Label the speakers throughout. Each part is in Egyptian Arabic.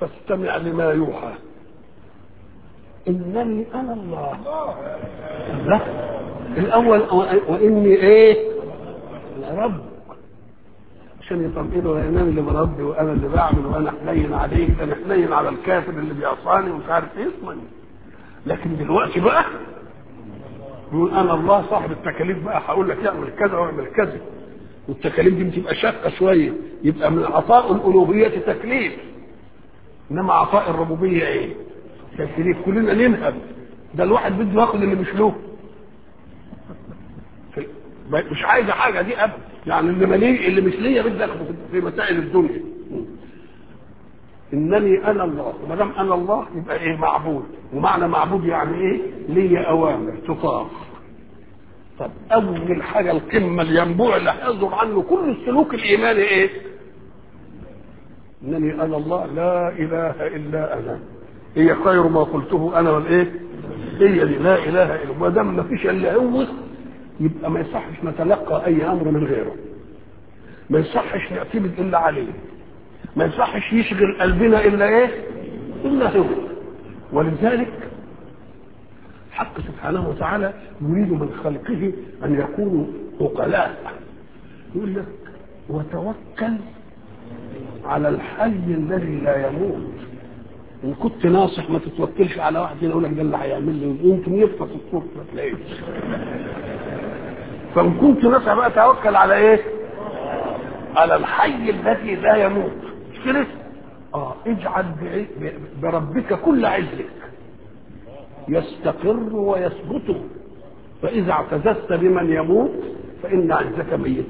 Speaker 1: فاستمع لما يوحى انني انا الله لا الاول واني ايه رب عشان يطمئنوا انا اللي بربي وانا اللي بعمل وانا حنين عليك انا حنين على الكافر اللي بيعصاني ومش عارف ايه اسمعني لكن دلوقتي بقى يقول انا الله صاحب التكاليف بقى هقول لك اعمل كذا واعمل كذا والتكاليف دي بتبقى شاقه شويه يبقى من عطاء الالوهيه تكليف انما عطاء الربوبيه ايه؟ تكليف كلنا ننهب ده الواحد بده ياخد اللي مش له مش عايزه حاجه دي ابدا يعني اللي مليه اللي مش ليا بدي اخده في مسائل الدنيا انني انا الله وما دام انا الله يبقى ايه معبود ومعنى معبود يعني ايه ليا اوامر تطاع طب اول حاجه القمه الينبوع اللي هيصدر عنه كل السلوك الايماني ايه انني انا الله لا اله الا انا هي خير ما قلته انا والايه هي دي لا اله الا ما دام ما فيش الا هو يبقى ما يصحش نتلقى اي امر من غيره ما يصحش نعتمد الا عليه ما يصحش يشغل قلبنا الا ايه الا هو ولذلك حق سبحانه وتعالى يريد من خلقه ان يكونوا عقلاء يقول لك وتوكل على الحي الذي لا يموت ان كنت ناصح ما تتوكلش على واحد يقول لك ده اللي هيعمل لي يمكن يفطس الصوت ما تلاقيش فان كنت ناصح بقى توكل على ايه؟ على الحي الذي لا يموت مش كده؟ اه اجعل بربك كل عزك يستقر ويثبت فاذا اعتززت بمن يموت فان عزك ميت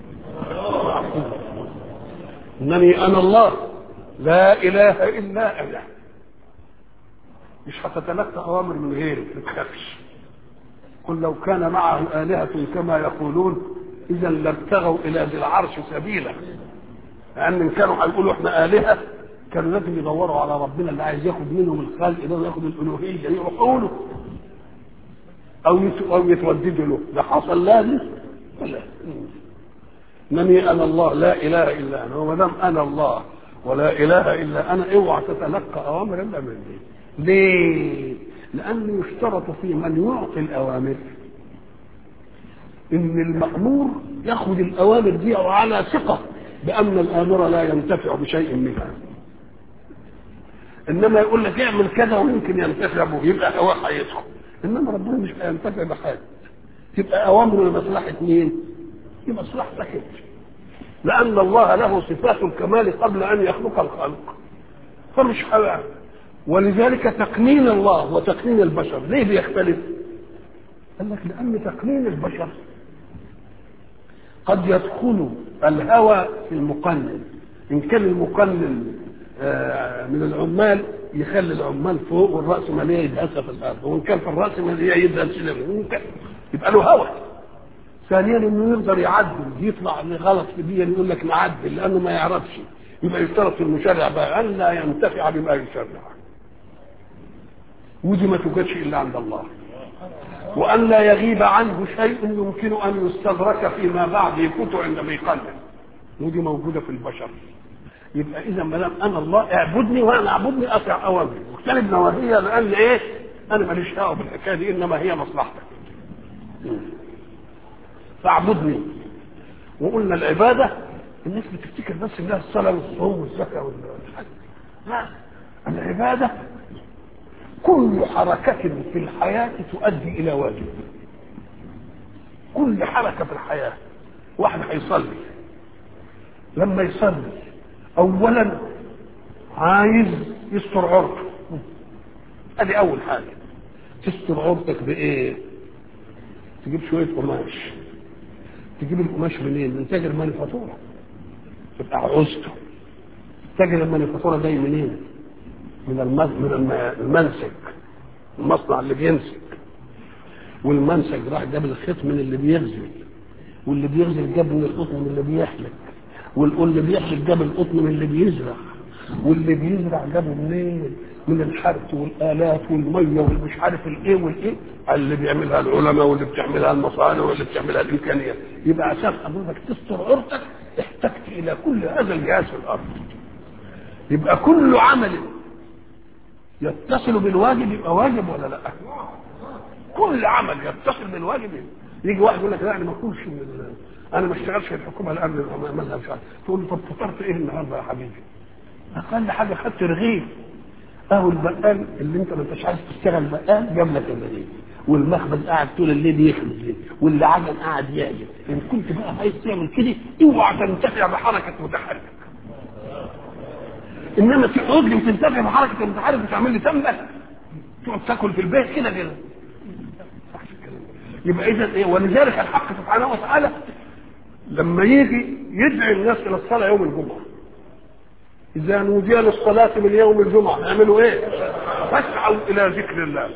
Speaker 1: انني انا الله لا اله الا انا مش هتتلقى اوامر من غيري ما تخافش قل لو كان معه آلهة كما يقولون إذا لابتغوا إلى ذي العرش سبيلا لأن إن كانوا هيقولوا إحنا آلهة كانوا لازم يدوروا على ربنا اللي عايز ياخد منهم الخلق ده وياخد الألوهية يروحوا له أو أو يتوددوا له ده حصل لازم ولا إنني أنا الله لا إله إلا أنا وما دام أنا الله ولا إله إلا أنا اوعى تتلقى أوامر إلا مني ليه؟ لأنه يشترط في من يعطي الأوامر إن المأمور يأخذ الأوامر دي على ثقة بأن الآمر لا ينتفع بشيء منها إنما يقول لك اعمل كذا ويمكن ينتفع به يبقى هو هيدخل إنما ربنا مش هينتفع بحاجة تبقى أوامره لمصلحة مين؟ لمصلحتك أنت لأن الله له صفات الكمال قبل أن يخلق الخلق فمش حلال ولذلك تقنين الله وتقنين البشر ليه بيختلف قال لك لان تقنين البشر قد يدخل الهوى في المقنن ان كان المقنن من العمال يخلي العمال فوق والرأسمالية يدهسها في الأرض وإن كان في الرأسمالية يدهس يبقى له هوى ثانيا انه يقدر يعدل يطلع غلط في دي يقول لك نعدل لانه ما يعرفش يبقى يشترط في المشرع بقى ان لا ينتفع بما يشرع ودي ما توجدش الا عند الله وان لا يغيب عنه شيء يمكن ان يستدرك فيما بعد يفوت عند ميقاته ودي موجوده في البشر يبقى اذا ما دام انا الله اعبدني وانا اعبدني اطيع اوامري واجتنب نواهي لان ايه انا ماليش دعوه بالحكايه دي انما هي مصلحتك فاعبدني وقلنا العباده الناس بتفتكر بس انها الصلاه والصوم والزكاه والحج لا العباده كل حركة في الحياة تؤدي إلى واجب كل حركة في الحياة واحد هيصلي لما يصلي أولا عايز يستر عورته ادي أول حاجة تستر عورتك بإيه؟ تجيب شوية قماش تجيب القماش منين؟ من تاجر مانيفاتورة تبقى عوزته تاجر المانيفاتورة جاي منين؟ من من المنسج المصنع اللي بينسج والمنسج راح جاب الخيط من اللي بيغزل واللي بيغزل جاب من القطن من اللي بيحلق واللي بيحلق جاب القطن من اللي بيزرع واللي بيزرع جابه منين؟ من الحرث والالات والميه والمش عارف الايه والايه اللي بيعملها العلماء واللي بتعملها المصانع واللي بتعملها الامكانيات يبقى عشان حضرتك تستر عورتك احتجت الى كل هذا الجهاز في الارض يبقى كل عمل يتصل بالواجب يبقى واجب ولا لا كل عمل يتصل بالواجب يجي واحد يقول لك لا انا ما اكلش من ال- انا ما اشتغلش في الحكومه الان مالها مش عارف تقول له طب فطرت ايه النهارده يا حبيبي اقل حاجه خدت رغيف اهو البقال اللي انت ما انتش عايز تشتغل بقال جاب لك الرغيف والمخبز قاعد طول الليل يخبز ليه واللي عجل قاعد يعجل ان كنت بقى عايز تعمل كده اوعى تنتفع بحركه متحرك انما تقعد لي وتنتفع بحركه المتحرك وتعمل لي تملك تقعد تاكل في البيت كده كده صحش الكلام ده. يبقى اذا ايه ولذلك الحق سبحانه وتعالى لما يجي يدعي الناس الى الصلاه يوم الجمعه اذا نودي للصلاه من يوم الجمعه يعملوا ايه فاسعوا الى ذكر الله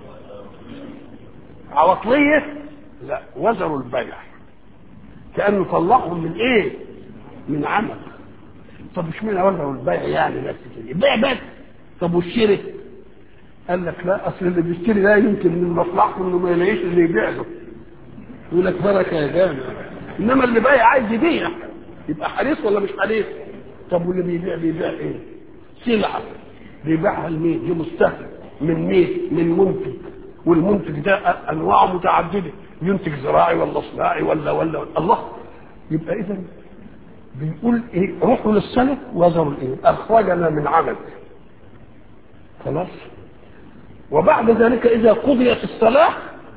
Speaker 1: عواطليه لا وزروا البيع كانه طلعهم من ايه من عمل طب اشمعنى وزروا البيع يعني بس كده البيع بس طب والشري قال لك لا اصل اللي بيشتري ده يمكن من مصلحته انه ما يلاقيش اللي يبيع له يقول لك بركه يا جامع انما اللي بايع عايز يبيع يبقى حريص ولا مش حريص طب واللي بيبيع بيبيع ايه سلعه بيبيعها لمين لمستهلك من مين من منتج والمنتج ده انواعه متعدده ينتج زراعي ولا صناعي ولا ولا, ولا. الله يبقى اذا بيقول ايه روحوا للسلف وذروا الايه اخرجنا من عمل خلاص وبعد ذلك اذا قضيت الصلاه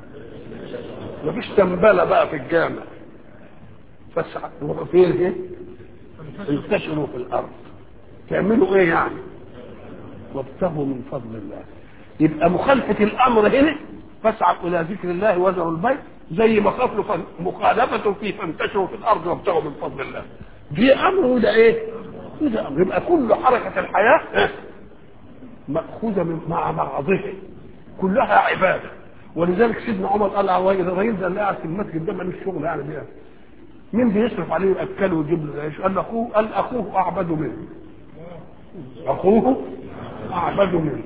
Speaker 1: مفيش تنبله بقى في الجامع فاسعى روحوا فين ايه انتشروا في الارض تعملوا ايه يعني وابتغوا من فضل الله يبقى مخالفه الامر هنا فاسعوا الى ذكر الله وذروا البيت زي ما قالوا مخالفه في فانتشروا في الارض وابتغوا من فضل الله دي امر وده ايه وده امر يبقى كل حركه الحياه إيه؟ ماخوذه من مع بعضها كلها عباده ولذلك سيدنا عمر قال على الراجل ده اللي قاعد في المسجد ده مالوش شغل يعني بيه مين بيصرف عليه وياكله ويجيب له العيش؟ قال اخوه قال اخوه اعبد منه اخوه اعبد منه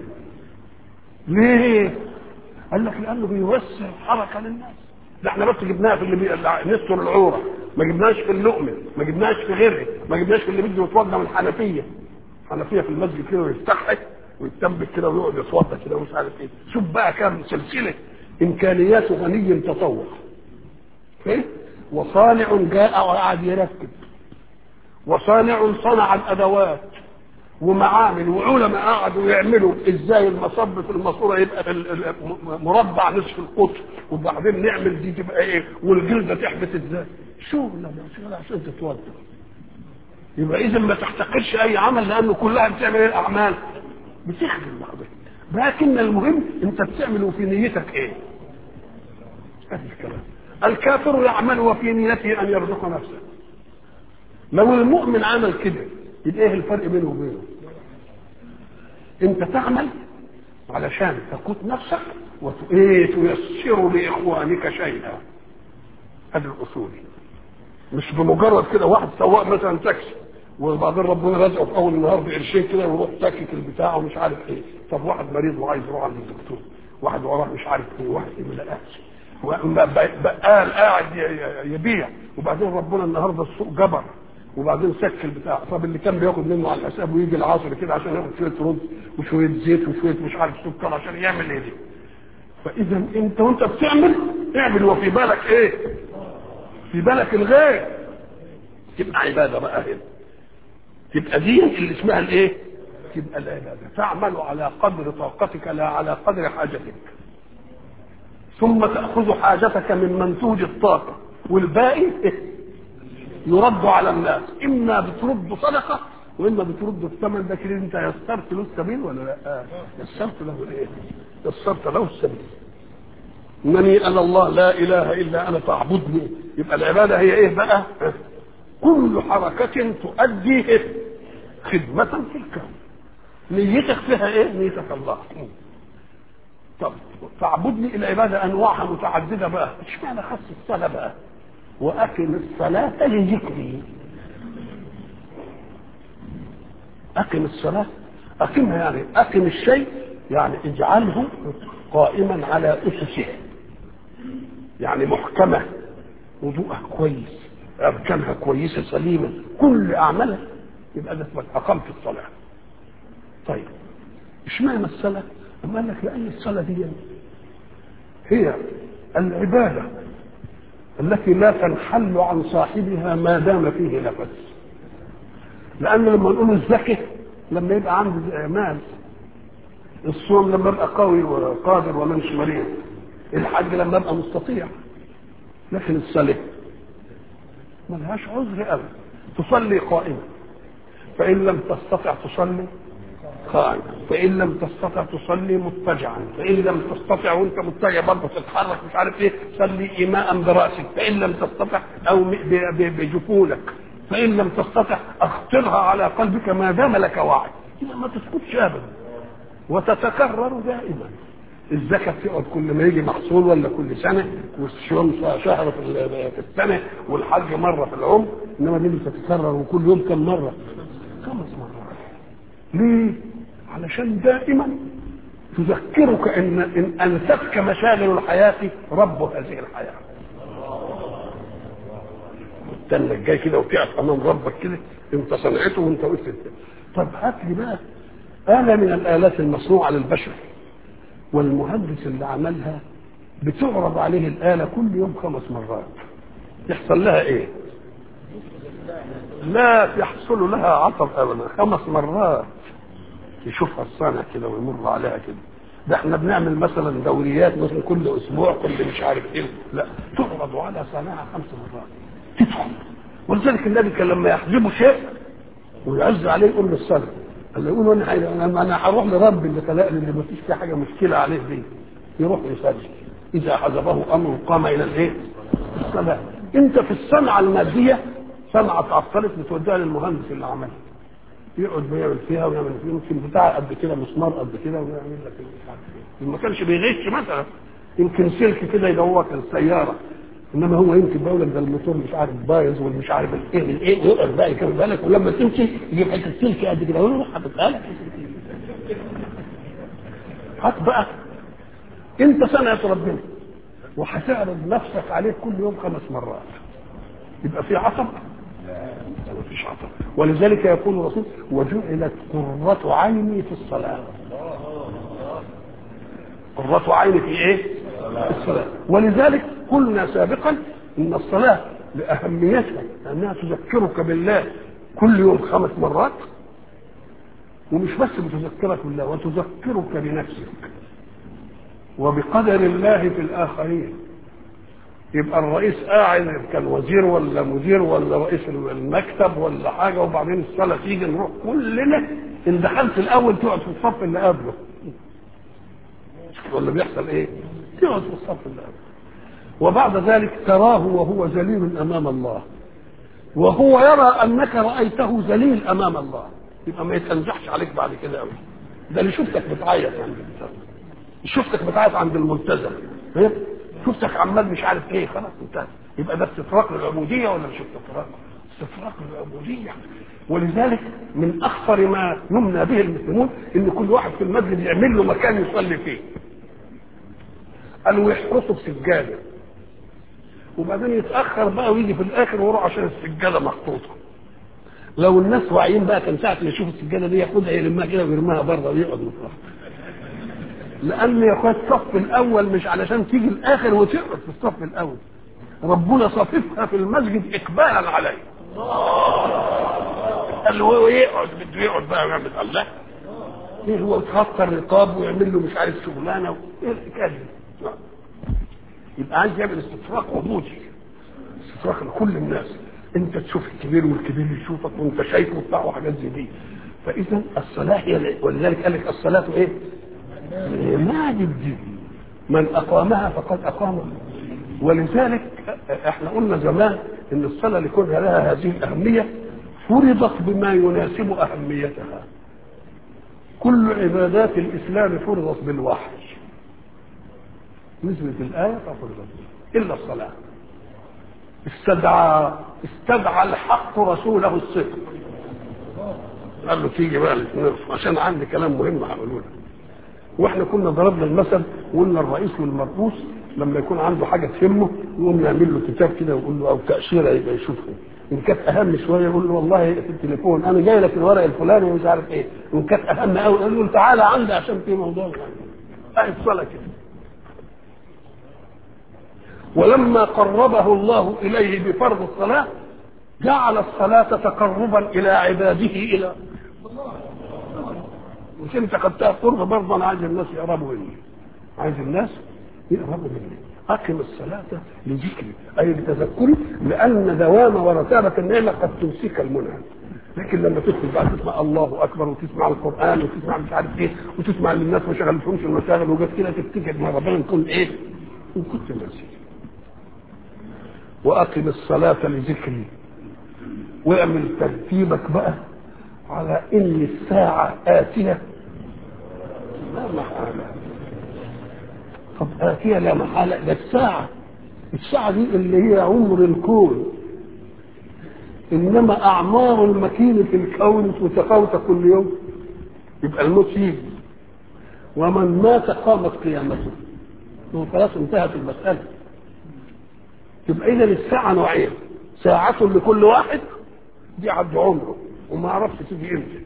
Speaker 1: ليه؟ قال لك لانه بيوسع الحركه للناس ده احنا بس جبناها في اللي بي... نستر العوره ما جبناش في اللقمه ما جبناش في غيره ما جبناش في اللي بده يتوضا من الحنفيه الحنفيه في المسجد كده ويفتحها ويتنبت كده ويقعد يتوضا كده ومش عارف ايه شوف بقى كام سلسله امكانيات غني تطور ايه وصانع جاء وقعد يركب وصانع صنع الادوات ومعامل وعلماء قعدوا يعملوا ازاي المصب في الماسوره يبقى ال- ال- م- مربع نصف القطر وبعدين نعمل دي تبقى ايه والجلده تحبس ازاي شغل ده شغل عشان تتوضا يبقى اذا ما تحتقرش اي عمل لانه كلها بتعمل ايه الاعمال بتخدم بعضها لكن المهم انت بتعمل في نيتك ايه هذا الكلام الكافر يعمل وفي نيته ان يرزق نفسه لو المؤمن عمل كده يبقى ايه الفرق بينه وبينه انت تعمل علشان تقود نفسك وايه تيسر لاخوانك شيئا هذا الاصول مش بمجرد كده واحد سواق مثلا تاكسي وبعدين ربنا رزقه في اول النهار بقرشين كده ويروح تاكك البتاع ومش عارف ايه طب واحد مريض وعايز يروح عند الدكتور واحد وراه مش عارف ايه واحد ما لقاش بقال قاعد يبيع وبعدين ربنا النهارده السوق جبر وبعدين سك البتاع طب اللي كان بياخد منه على الحساب ويجي العصر كده عشان ياخد شويه رز وشويه زيت وشويه مش عارف سكر عشان يعمل ايه دي فاذا انت وانت بتعمل اعمل وفي بالك ايه في بالك الغير تبقى عباده بقى هنا تبقى دي اللي اسمها الايه تبقى العباده تعمل على قدر طاقتك لا على قدر حاجتك ثم تاخذ حاجتك من منتوج الطاقه والباقي يرد على الناس اما بترد صدقه واما بترد الثمن ده كده انت يسرت له السبيل ولا لا يسرت له الايه يسرت له السبيل انني انا الله لا اله الا انا فاعبدني يبقى العباده هي ايه بقى كل حركه تؤدي خدمه في الكون نيتك فيها ايه نيتك الله طب فاعبدني العباده انواعها متعدده بقى اشمعنى خص الصلاه بقى واقم الصلاه لذكري اقم الصلاه اقمها يعني اقم الشيء يعني اجعله قائما على اسسه يعني محكمه وضوءها كويس اركانها كويسه سليمه كل اعمالها يبقى ده اسمك اقمت الصلاه طيب اشمعنى الصلاة؟ أما قال لك لأن الصلاة دي هي العبادة التي لا تنحل عن صاحبها ما دام فيه نفس لأن لما نقول الزكي لما يبقى عنده مال الصوم لما يبقى قوي وقادر ومنش مريض الحج لما يبقى مستطيع لكن الصلاة ملهاش عذر أبدا تصلي قائما فإن لم تستطع تصلي قائما فإن لم تستطع تصلي مضطجعا فإن لم تستطع وأنت مضطجع برضه تتحرك مش عارف إيه صلي إيماء برأسك فإن لم تستطع أو بجفونك فإن لم تستطع أخطرها على قلبك ما دام لك وعي إذا ما تسكتش أبدا وتتكرر دائما الزكاة تقعد كل ما يجي محصول ولا كل سنة والصيام شهر في السنة والحج مرة في العمر إنما دي بتتكرر وكل يوم كم مرة؟ خمس مرات ليه؟ علشان دائما تذكرك ان ان انستك مشاغل الحياه رب هذه الحياه. استنى جاي كده وتقف امام ربك كده انت صنعته وانت وقفت طب هات لي بقى آلة من الآلات المصنوعة للبشر والمهندس اللي عملها بتعرض عليه الآلة كل يوم خمس مرات يحصل لها إيه؟ لا يحصل لها عطب أبدا خمس مرات يشوفها الصانع كده ويمر عليها كده ده احنا بنعمل مثلا دوريات مثلا كل اسبوع كل مش عارف ايه لا تعرض على صانعها خمس مرات تدخل ولذلك النبي كان لما يحجبه شيء ويعز عليه يقول للصلاه قال له يقول انا انا هروح لرب اللي خلقني اللي ما فيش فيه حاجه مشكله عليه دي يروح يصلي اذا حجبه امر قام الى الايه؟ الصلاه انت في الصنعه الماديه صنعه اتعطلت بتوديها للمهندس اللي عملها يقعد بيعمل فيها ويعمل فيها يمكن بتاع قد كده مسمار قد كده ويعمل لك مش عارف ايه ما كانش بيغش مثلا يمكن سلك كده يدور السياره انما هو يمكن بقول لك ده الموتور مش عارف بايظ والمش عارف الايه الايه ويقعد بقى يكمل بالك ولما تمشي يجيب حته سلك قد كده ويروح حاططها لك هات بقى انت صنعة ربنا وهتعرض نفسك عليه كل يوم خمس مرات يبقى في عصب ما فيش عطب ولذلك يقول الرسول وجعلت قرة عيني في الصلاة قرة عيني في ايه؟ في الصلاة ولذلك قلنا سابقا ان الصلاة لأهميتها أنها تذكرك بالله كل يوم خمس مرات ومش بس بتذكرك بالله وتذكرك بنفسك وبقدر الله في الآخرين يبقى الرئيس قاعد كان وزير ولا مدير ولا رئيس المكتب ولا حاجه وبعدين الصلاه تيجي نروح كلنا ان دخلت الاول تقعد في الصف اللي قبله ولا بيحصل ايه؟ تقعد في الصف اللي قبله وبعد ذلك تراه وهو ذليل امام الله وهو يرى انك رايته ذليل امام الله يبقى ما يتنزحش عليك بعد كده قوي ده اللي شفتك بتعيط عند شفتك بتعيط عند الملتزم فهمت؟ شفتك عمال مش عارف ايه خلاص انتهى يبقى ده استفراق للعبوديه ولا مش استفراق؟ استفراق للعبوديه ولذلك من اخطر ما يمنى به المسلمون ان كل واحد في المسجد يعمل له مكان يصلي فيه. قالوا يحرسوا بسجاده. وبعدين يتاخر بقى ويجي في الاخر ويروح عشان السجاده محطوطه. لو الناس واعيين بقى كان ساعه ما يشوف السجاده دي ياخدها يلمها كده ويرميها بره ويقعد مفرح. لان يا اخويا الصف الاول مش علشان تيجي الاخر وتقعد في الصف الاول ربنا صففها في المسجد اقبالا عليه قال هو يقعد بده يقعد بقى ويعمل الله ايه هو يتخطى الرقاب ويعمل له مش عارف شغلانه ايه الحكايه دي يبقى عايز يعمل استفراق عبودي استفراق لكل الناس انت تشوف الكبير والكبير يشوفك وانت شايفه وبتاع وحاجات زي دي فاذا الصلاه هي ولذلك قال لك الصلاه ايه؟ عماد الدين من اقامها فقد اقام ولذلك احنا قلنا زمان ان الصلاه لكونها لها هذه الاهميه فرضت بما يناسب اهميتها كل عبادات الاسلام فرضت بالوحي نزلت الايه ففرضت الا الصلاه استدعى استدعى الحق رسوله الصدق قال له تيجي بقى عشان عندي كلام مهم هقوله لك واحنا كنا ضربنا المثل وقلنا الرئيس والمرؤوس لما يكون عنده حاجه تهمه يقوم يعمل له كتاب كده ويقول له او تاشيره يبقى يشوفها ان كانت اهم شويه يقول له والله في التليفون انا جاي لك الورق الفلاني ومش عارف ايه وان كانت اهم قوي يقول له تعالى عندي عشان في موضوع قاعد صلاه كده ولما قربه الله اليه بفرض الصلاه جعل الصلاه تقربا الى عباده الى مش انت خدتها قرب برضه انا عايز الناس يقربوا مني عايز الناس يقربوا مني أقم الصلاة لذكري أي لتذكري لأن دوام ورتابة النعمة قد تمسك المنعم لكن لما تدخل بقى تسمع الله أكبر وتسمع القرآن وتسمع مش عارف إيه وتسمع اللي الناس ما شغلتهمش المشاغل وجت كده تفتكر ما ربنا نكون إيه؟ إن كنت ناسي وأقم الصلاة لذكري واعمل ترتيبك بقى على إن الساعة آتية لا محالة طب آتية لا محالة ده الساعة الساعة دي اللي هي عمر الكون إنما أعمار المكين في الكون متفاوتة كل يوم يبقى الموت يجي ومن مات قامت قيامته هو خلاص انتهت المسألة يبقى إذا الساعة نوعين ساعة لكل واحد دي عبد عمره وما عرفش تيجي امتى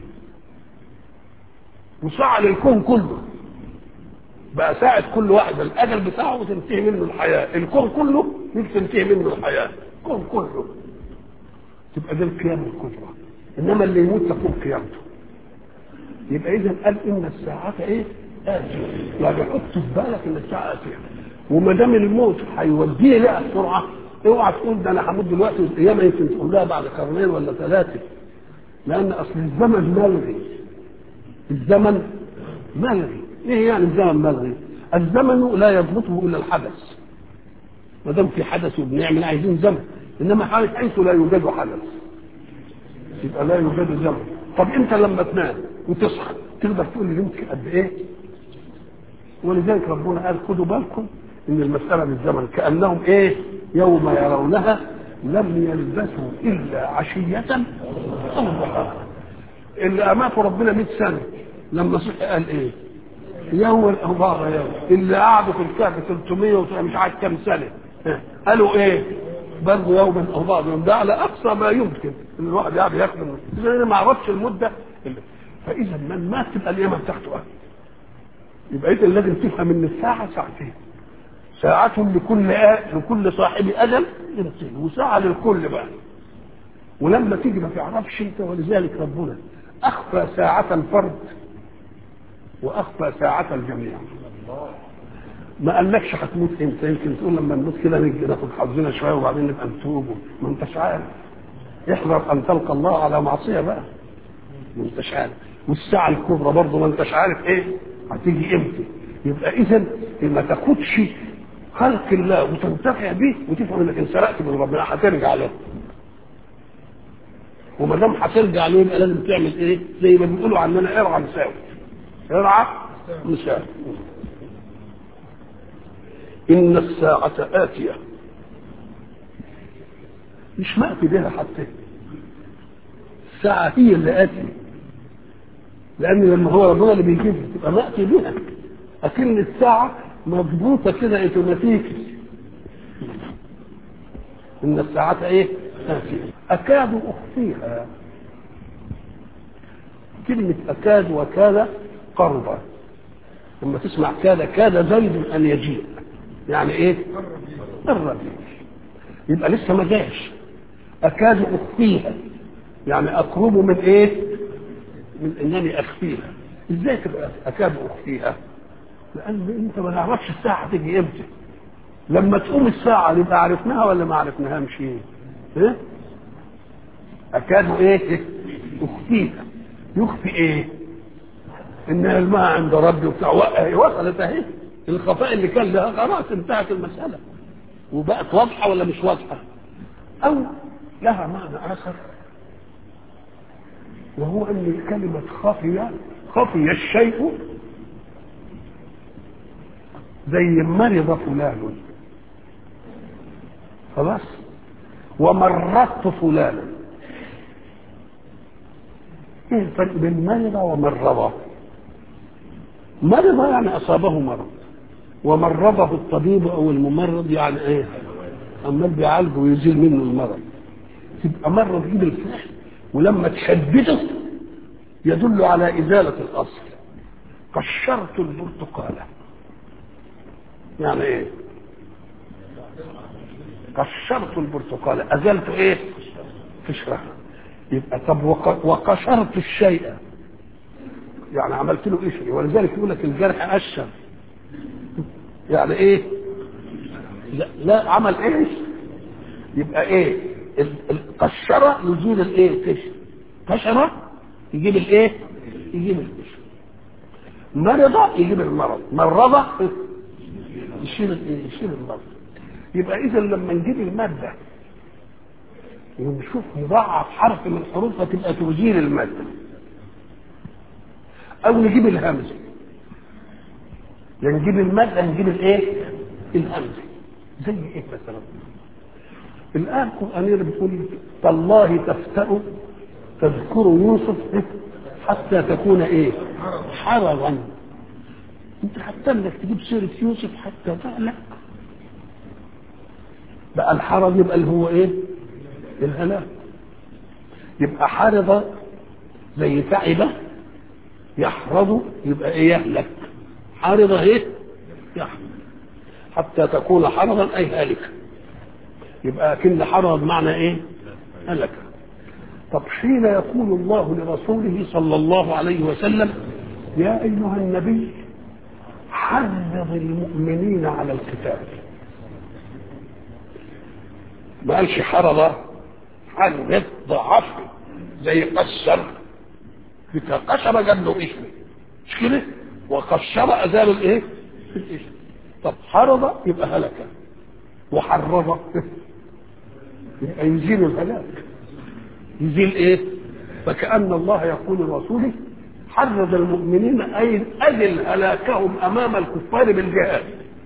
Speaker 1: وساعة للكون كله بقى ساعة كل واحد الأجل بتاعه وتنتهي منه الحياة الكون كله يجي تنتهي منه الحياة الكون كله تبقى دي القيامة الكبرى إنما اللي يموت تكون قيامته يبقى إذا قال إن الساعة إيه؟ آتية يعني حط في بالك إن الساعة آتية وما دام الموت هيوديه لها بسرعة اوعى تقول ده انا هموت دلوقتي والقيامة يمكن تقول لها بعد قرنين ولا ثلاثة لأن أصل الزمن ملغي الزمن ملغي ايه يعني الزمن ملغي الزمن لا يضبطه الا الحدث ما دام في حدث وبنعمل عايزين زمن انما حالة حيث لا يوجد حدث يبقى لا يوجد زمن طب انت لما تنام وتصحى تقدر تقول لي يمكن قد ايه ولذلك ربنا قال خدوا بالكم ان المساله بالزمن كانهم ايه يوم يرونها لم يلبثوا الا عشيه او ضحاها اللي اماته ربنا 100 سنه لما صحي قال ايه يوم الأخبار يوم اللي قعدوا في الكهف 300 مش عارف كام سنة قالوا ايه برضه يوم الأخبار يوم ده على أقصى ما يمكن إن الواحد يقعد يخدم إذا أنا ما أعرفش المدة اللي. فإذا من مات تبقى القيامة بتاعته أه يبقى إذا لازم تفهم إن الساعة ساعتين ساعة لكل آه لكل صاحب أجل ينتهي وساعة للكل بقى ولما تيجي ما تعرفش أنت ولذلك ربنا أخفى ساعة فرد واخفى ساعة الجميع ما قالكش هتموت امتى يمكن تقول لما نموت كده نيجي ناخد حظنا شويه وبعدين نبقى نتوب ما انتش عارف احذر ان تلقى الله على معصيه بقى ما انتش عارف والساعه الكبرى برضه ما انتش عارف ايه هتيجي امتى يبقى اذا ما تاخدش خلق الله وتنتفع به وتفهم انك انسرقت من ربنا هترجع له وما دام هترجع له يبقى لازم تعمل ايه؟ زي ما بيقولوا عننا ارعى مساوي ارعى مساوي إن الساعة آتية مش مأتي بها حتى الساعة هي اللي آتية لأن لما هو ربنا اللي بيجيبها تبقى مأتي بها أكن الساعة مضبوطة كده اوتوماتيكي إن الساعة إيه؟ آتية أكاد أخفيها كلمة أكاد وكاد قربا لما تسمع كاد كاد زيد أن يجيء يعني إيه؟ قرب يبقى لسه ما جاش أكاد أخفيها يعني أقرب من إيه؟ من إنني أخفيها إزاي تبقى أكاد أخفيها؟ لأن أنت ما تعرفش الساعة تيجي إمتى لما تقوم الساعة نبقى عرفناها ولا ما عرفناهاش إيه؟ أكاد إيه؟ أخفيها يخفي إيه؟ ان الماء عند ربي وبتاع وصلت اهي الخفاء اللي كان لها خلاص انتهت المساله وبقت واضحه ولا مش واضحه او لها معنى اخر وهو ان كلمه خفي خفي الشيء زي مرض فلان خلاص ومرضت فلانا ايه الفرق بين مرض ومرضه مرض يعني اصابه مرض ومرضه الطبيب او الممرض يعني ايه عمال بيعالجه ويزيل منه المرض تبقى مرة تجيب الفعل ولما تشدده يدل على إزالة الأصل قشرت البرتقالة يعني إيه؟ قشرت البرتقالة أزلت إيه؟ قشرها يبقى طب وقشرت الشيء يعني عملت له قشري ولذلك يقول لك الجرح قشر يعني ايه لا, لا عمل ايش يبقى ايه القشرة يزيل الايه قشر قشرة يجيب الايه يجيب القشر مرض يجيب المرض مرض يشيل الايه يشيل المرض يبقى اذا لما نجيب الماده ونشوف مضاعف حرف من الحروف فتبقى تزيل الماده او نجيب الهمزه يا نجيب الماده نجيب الايه الهمزه زي ايه مثلا الآية القرآنية بتقول تالله تفتأ تذكر يوسف حتى تكون ايه حرضا انت حتى انك تجيب سيرة يوسف حتى تهلك بقى الحرض يبقى اللي هو ايه الهلاك يبقى حرض زي تعبة يحرض يبقى ايه يهلك حرض ايه يحرض حتى تكون حرضا اي هالكا يبقى كل حرض معنى ايه هلك طب حين يقول الله لرسوله صلى الله عليه وسلم يا ايها النبي حرض المؤمنين على القتال ما قالش حرض حرض ضعف زي قشر قشر جاب له اسم مش كده وقشر ازال الايه الاسم طب حرض يبقى هلك وحرض يبقى يزيل الهلاك يزيل ايه فكأن الله يقول لرسوله حرض المؤمنين اي اذل هلاكهم امام الكفار بالجهاد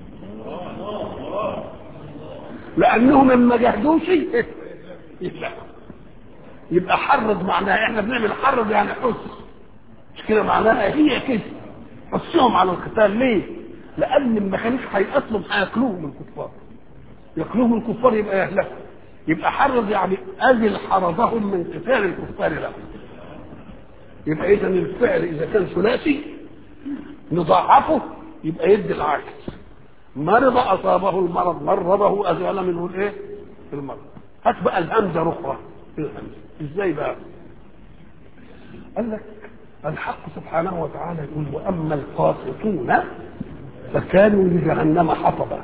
Speaker 1: لانهم ما جهدوش يبقى يبقى حرض معناها احنا بنعمل حرض يعني حس مش كده معناها هي كده حسهم على القتال ليه؟ لان ما كانوش هيقتلوا هياكلوهم الكفار ياكلوهم الكفار يبقى يهلكوا يبقى حرض يعني اذل حرضهم من قتال الكفار لهم يبقى اذا الفعل اذا كان ثلاثي نضاعفه يبقى يدي العكس مرض اصابه المرض مرضه ازال منه الايه المرض هات بقى الهمزه الاخرى الهمزه ازاي بقى قال لك الحق سبحانه وتعالى يقول واما القاسطون فكانوا لجهنم حطبا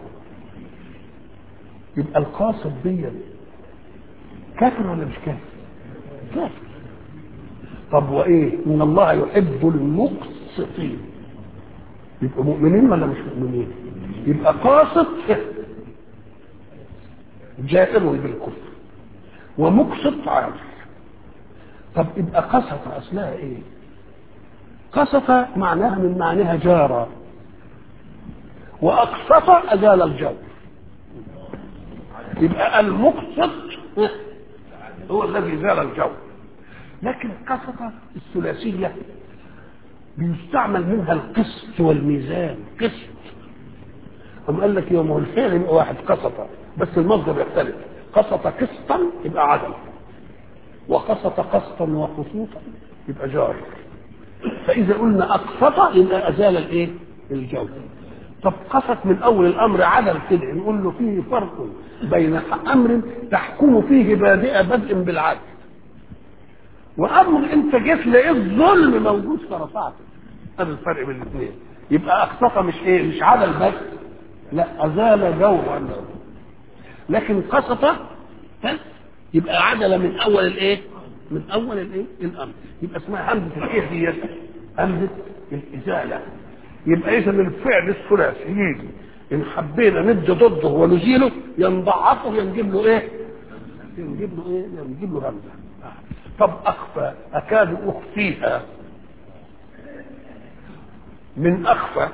Speaker 1: يبقى القاسط دي كافر ولا مش كافر؟ كافر طب وايه؟ ان الله يحب المقسطين يبقى مؤمنين ولا مش مؤمنين؟ يبقى قاسط جائر بالكفر ومقسط عادل طب يبقى قسط اصلها ايه؟ قسط معناها من معناها جارة وأقسط أزال الجور يبقى المقسط هو الذي زال الجو لكن القسطة الثلاثية بيستعمل منها القسط والميزان قسط أم قال لك يوم الفعل يبقى واحد قسطة بس المصدر يختلف قسط قسطا يبقى عدل وقسط قسطا وقسوطا يبقى جار فإذا قلنا أقسط يبقى أزال الإيه؟ الجو طب قسط من أول الأمر عدل كده نقول له فيه فرق بين أمر تحكم فيه بادئ بدء بالعدل وأمر أنت جيت لقيت ظلم موجود فرفعته هذا الفرق بين الاثنين يبقى أقسط مش إيه مش عدل بس لا أزال جورا لكن قسط بس يبقى عدل من أول الإيه؟ من أول الإيه؟ الأمر يبقى اسمها همزة الإيه دي همزة الإزالة يبقى إذا الفعل الثلاثي يجي إن حبينا ندي ضده ونزيله ينضعفه ينجيب له إيه؟ ينجيب له إيه؟ ينجيب له همزة طب أخفى أكاد أخفيها من أخفى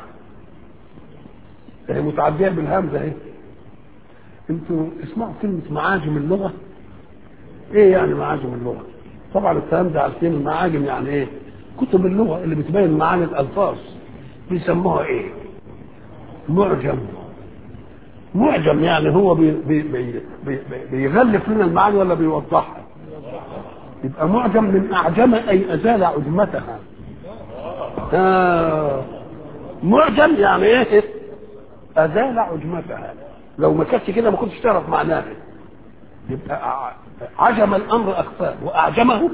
Speaker 1: هي متعدية بالهمزة اهي انتوا اسمعوا كلمة معاجم اللغة ايه يعني معاجم اللغة طبعا الكلام ده عارفين المعاجم يعني ايه كتب اللغة اللي بتبين معاني الألفاظ بيسموها ايه معجم معجم يعني هو بي بي بي بي بيغلف لنا المعاني ولا بيوضحها يبقى معجم من اعجم اي ازال عجمتها آه. معجم يعني ايه ازال عجمتها لو ما كانتش كده ما كنتش تعرف معناها يبقى عجم الامر اخفاه واعجمه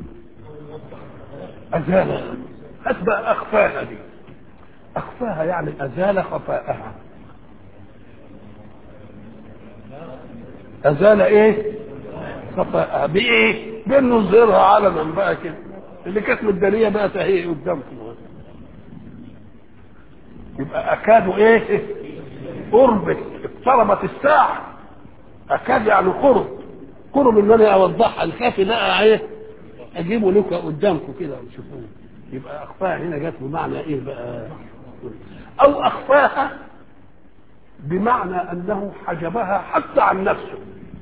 Speaker 1: ازالها أتبع أخفاها دي أخفاها يعني أزال خفاءها أزال إيه؟ خفاءها بإيه؟ بإنه يظهرها علنا بقى كده اللي كانت مدارية بقى تهي قدامكم يبقى أكاد إيه؟ قربت اقتربت الساعة أكاد يعني قرب قرب إن أنا أوضحها الكافي بقى إيه؟ أجيبه لك قدامكم كده وتشوفوه يبقى اخفاها هنا جت بمعنى ايه بقى او اخفاها بمعنى انه حجبها حتى عن نفسه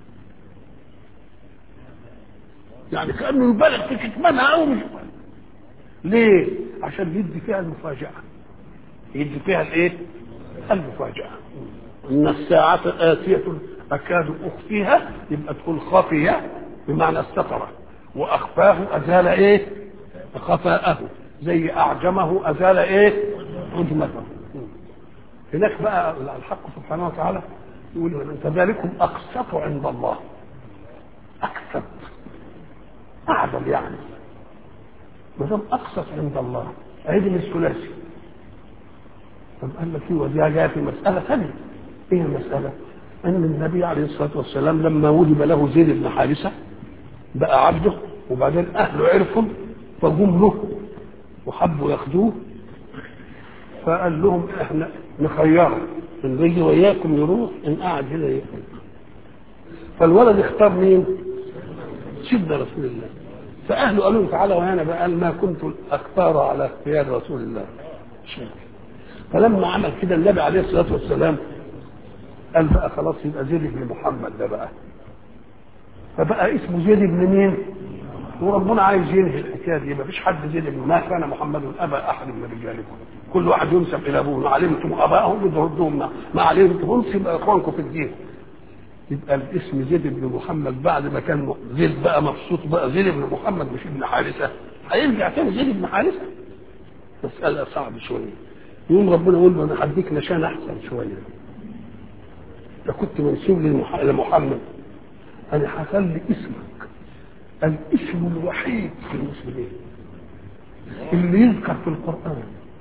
Speaker 1: يعني كانه يبالغ في كتمانها او مش ليه عشان يدي فيها المفاجاه يدي فيها الايه المفاجاه ان الساعه اتيه اكاد اخفيها يبقى تكون خافيه بمعنى استتر واخفاه ازال ايه خفاءه زي اعجمه ازال ايه عجمته هناك بقى الحق سبحانه وتعالى يقول كذلكم اقسط عند الله اقسط اعدل يعني ما دام اقسط عند الله عيد من الثلاثي طب قال لك ايه ودي جايه في مساله ثانيه ايه المساله؟ ان النبي عليه الصلاه والسلام لما وجب له زيد بن حارثه بقى عبده وبعدين اهله عرفوا فجم له وحبوا ياخدوه فقال لهم احنا نخيره ان يجي وياكم يروح ان قعد هنا يقعد فالولد اختار مين؟ سيدنا رسول الله فاهله قالوا له تعالى وهنا بقى قال ما كنت اختار على اختيار رسول الله فلما عمل كده النبي عليه الصلاه والسلام قال بقى خلاص يبقى زيد بن محمد ده بقى فبقى اسمه زيد بن مين؟ وربنا عايز ينهي الحكايه دي ما فيش حد زيد بن ما كان محمد ابا احد من رجالكم كل واحد ينسب الى ابوه ما علمتم ابائهم بتردهم ما علمتم يبقى اخوانكم في الدين يبقى الاسم زيد بن محمد بعد ما كان زيد بقى مبسوط بقى زيد بن محمد مش ابن حارثه هيرجع تاني زيد بن حارثه مسألة صعبة شوية يقوم ربنا يقول له أنا هديك نشان أحسن شوية أنت كنت منسوب للمح- لمحمد أنا هخلي اسمك الاسم الوحيد في المسلمين اللي يذكر في القرآن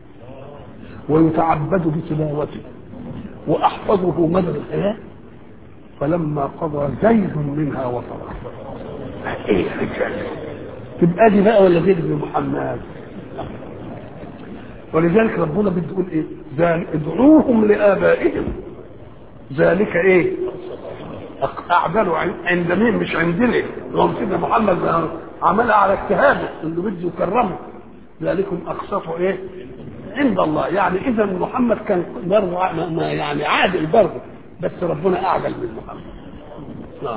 Speaker 1: ويتعبد بتلاوته وأحفظه مدى الحياة فلما قضى زيد منها وطرا ايه الحكايه تبقى دي بقى ولا زيد بن محمد ولذلك ربنا بده يقول ايه ذلك ادعوهم لابائهم ذلك ايه اعدلوا عند مين مش عندنا لو سيدنا محمد عملها على اجتهاده انه بده يكرمه ذلكم اقسطوا ايه عند الله يعني اذا محمد كان برضه يعني عادل برضه بس ربنا اعدل من محمد نعم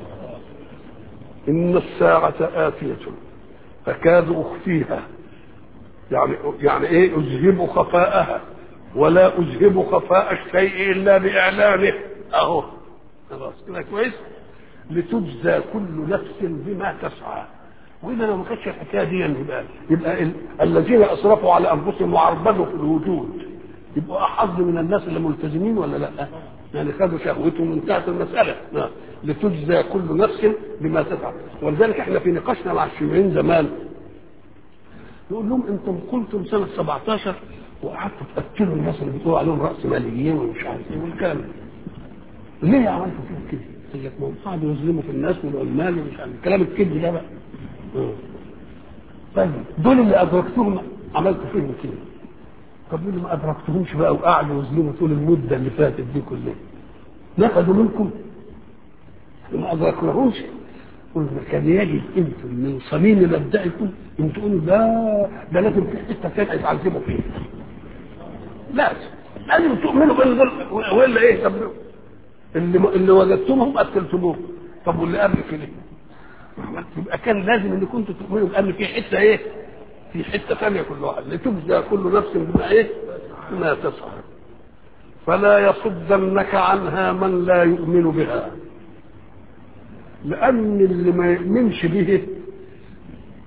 Speaker 1: ان الساعه اتيه فكاد اخفيها يعني يعني ايه اذهب خفاءها ولا اذهب خفاء الشيء الا باعلانه اهو خلاص كده كويس لتجزى كل نفس بما تسعى واذا لو ما كانتش الحكايه دي يبقى يبقى ال... الذين اسرفوا على انفسهم وعربدوا في الوجود يبقوا احظ من الناس اللي ملتزمين ولا لا؟ يعني خدوا شهوتهم انتهت المساله نعم. لتجزى كل نفس بما تسعى ولذلك احنا في نقاشنا مع الشيوعيين زمان نقول لهم انتم قلتم سنه 17 وقعدتوا تقتلوا الناس اللي بتقولوا عليهم راس ماليين ومش عارف ايه والكلام ده. ليه عملتوا فيهم كده؟ قال لك ما هم قعدوا يظلموا في الناس والعمال ومش عارف الكلام الكذب ده بقى. اه. طيب دول اللي ادركتهم عملتوا فيهم كده. طب دول ما ادركتهمش بقى وقعدوا يظلموا طول المده اللي فاتت دي كلها. نفذوا منكم ما ادركناهمش قلنا كان يجب انتم من صميم مبدئكم ان تقولوا ده ده لازم في حته ثانيه يتعذبوا فيها. لازم لازم تؤمنوا بان دول ولا ايه طب اللي اللي وجدتمهم قتلتموهم طب واللي قبل كده يبقى كان لازم ان كنتوا تؤمنوا بان في حته ايه؟ في حته ثانيه كل واحد لتجزى كل نفس بما ايه؟ بما تسعى فلا يصدنك عنها من لا يؤمن بها لان اللي ما يؤمنش به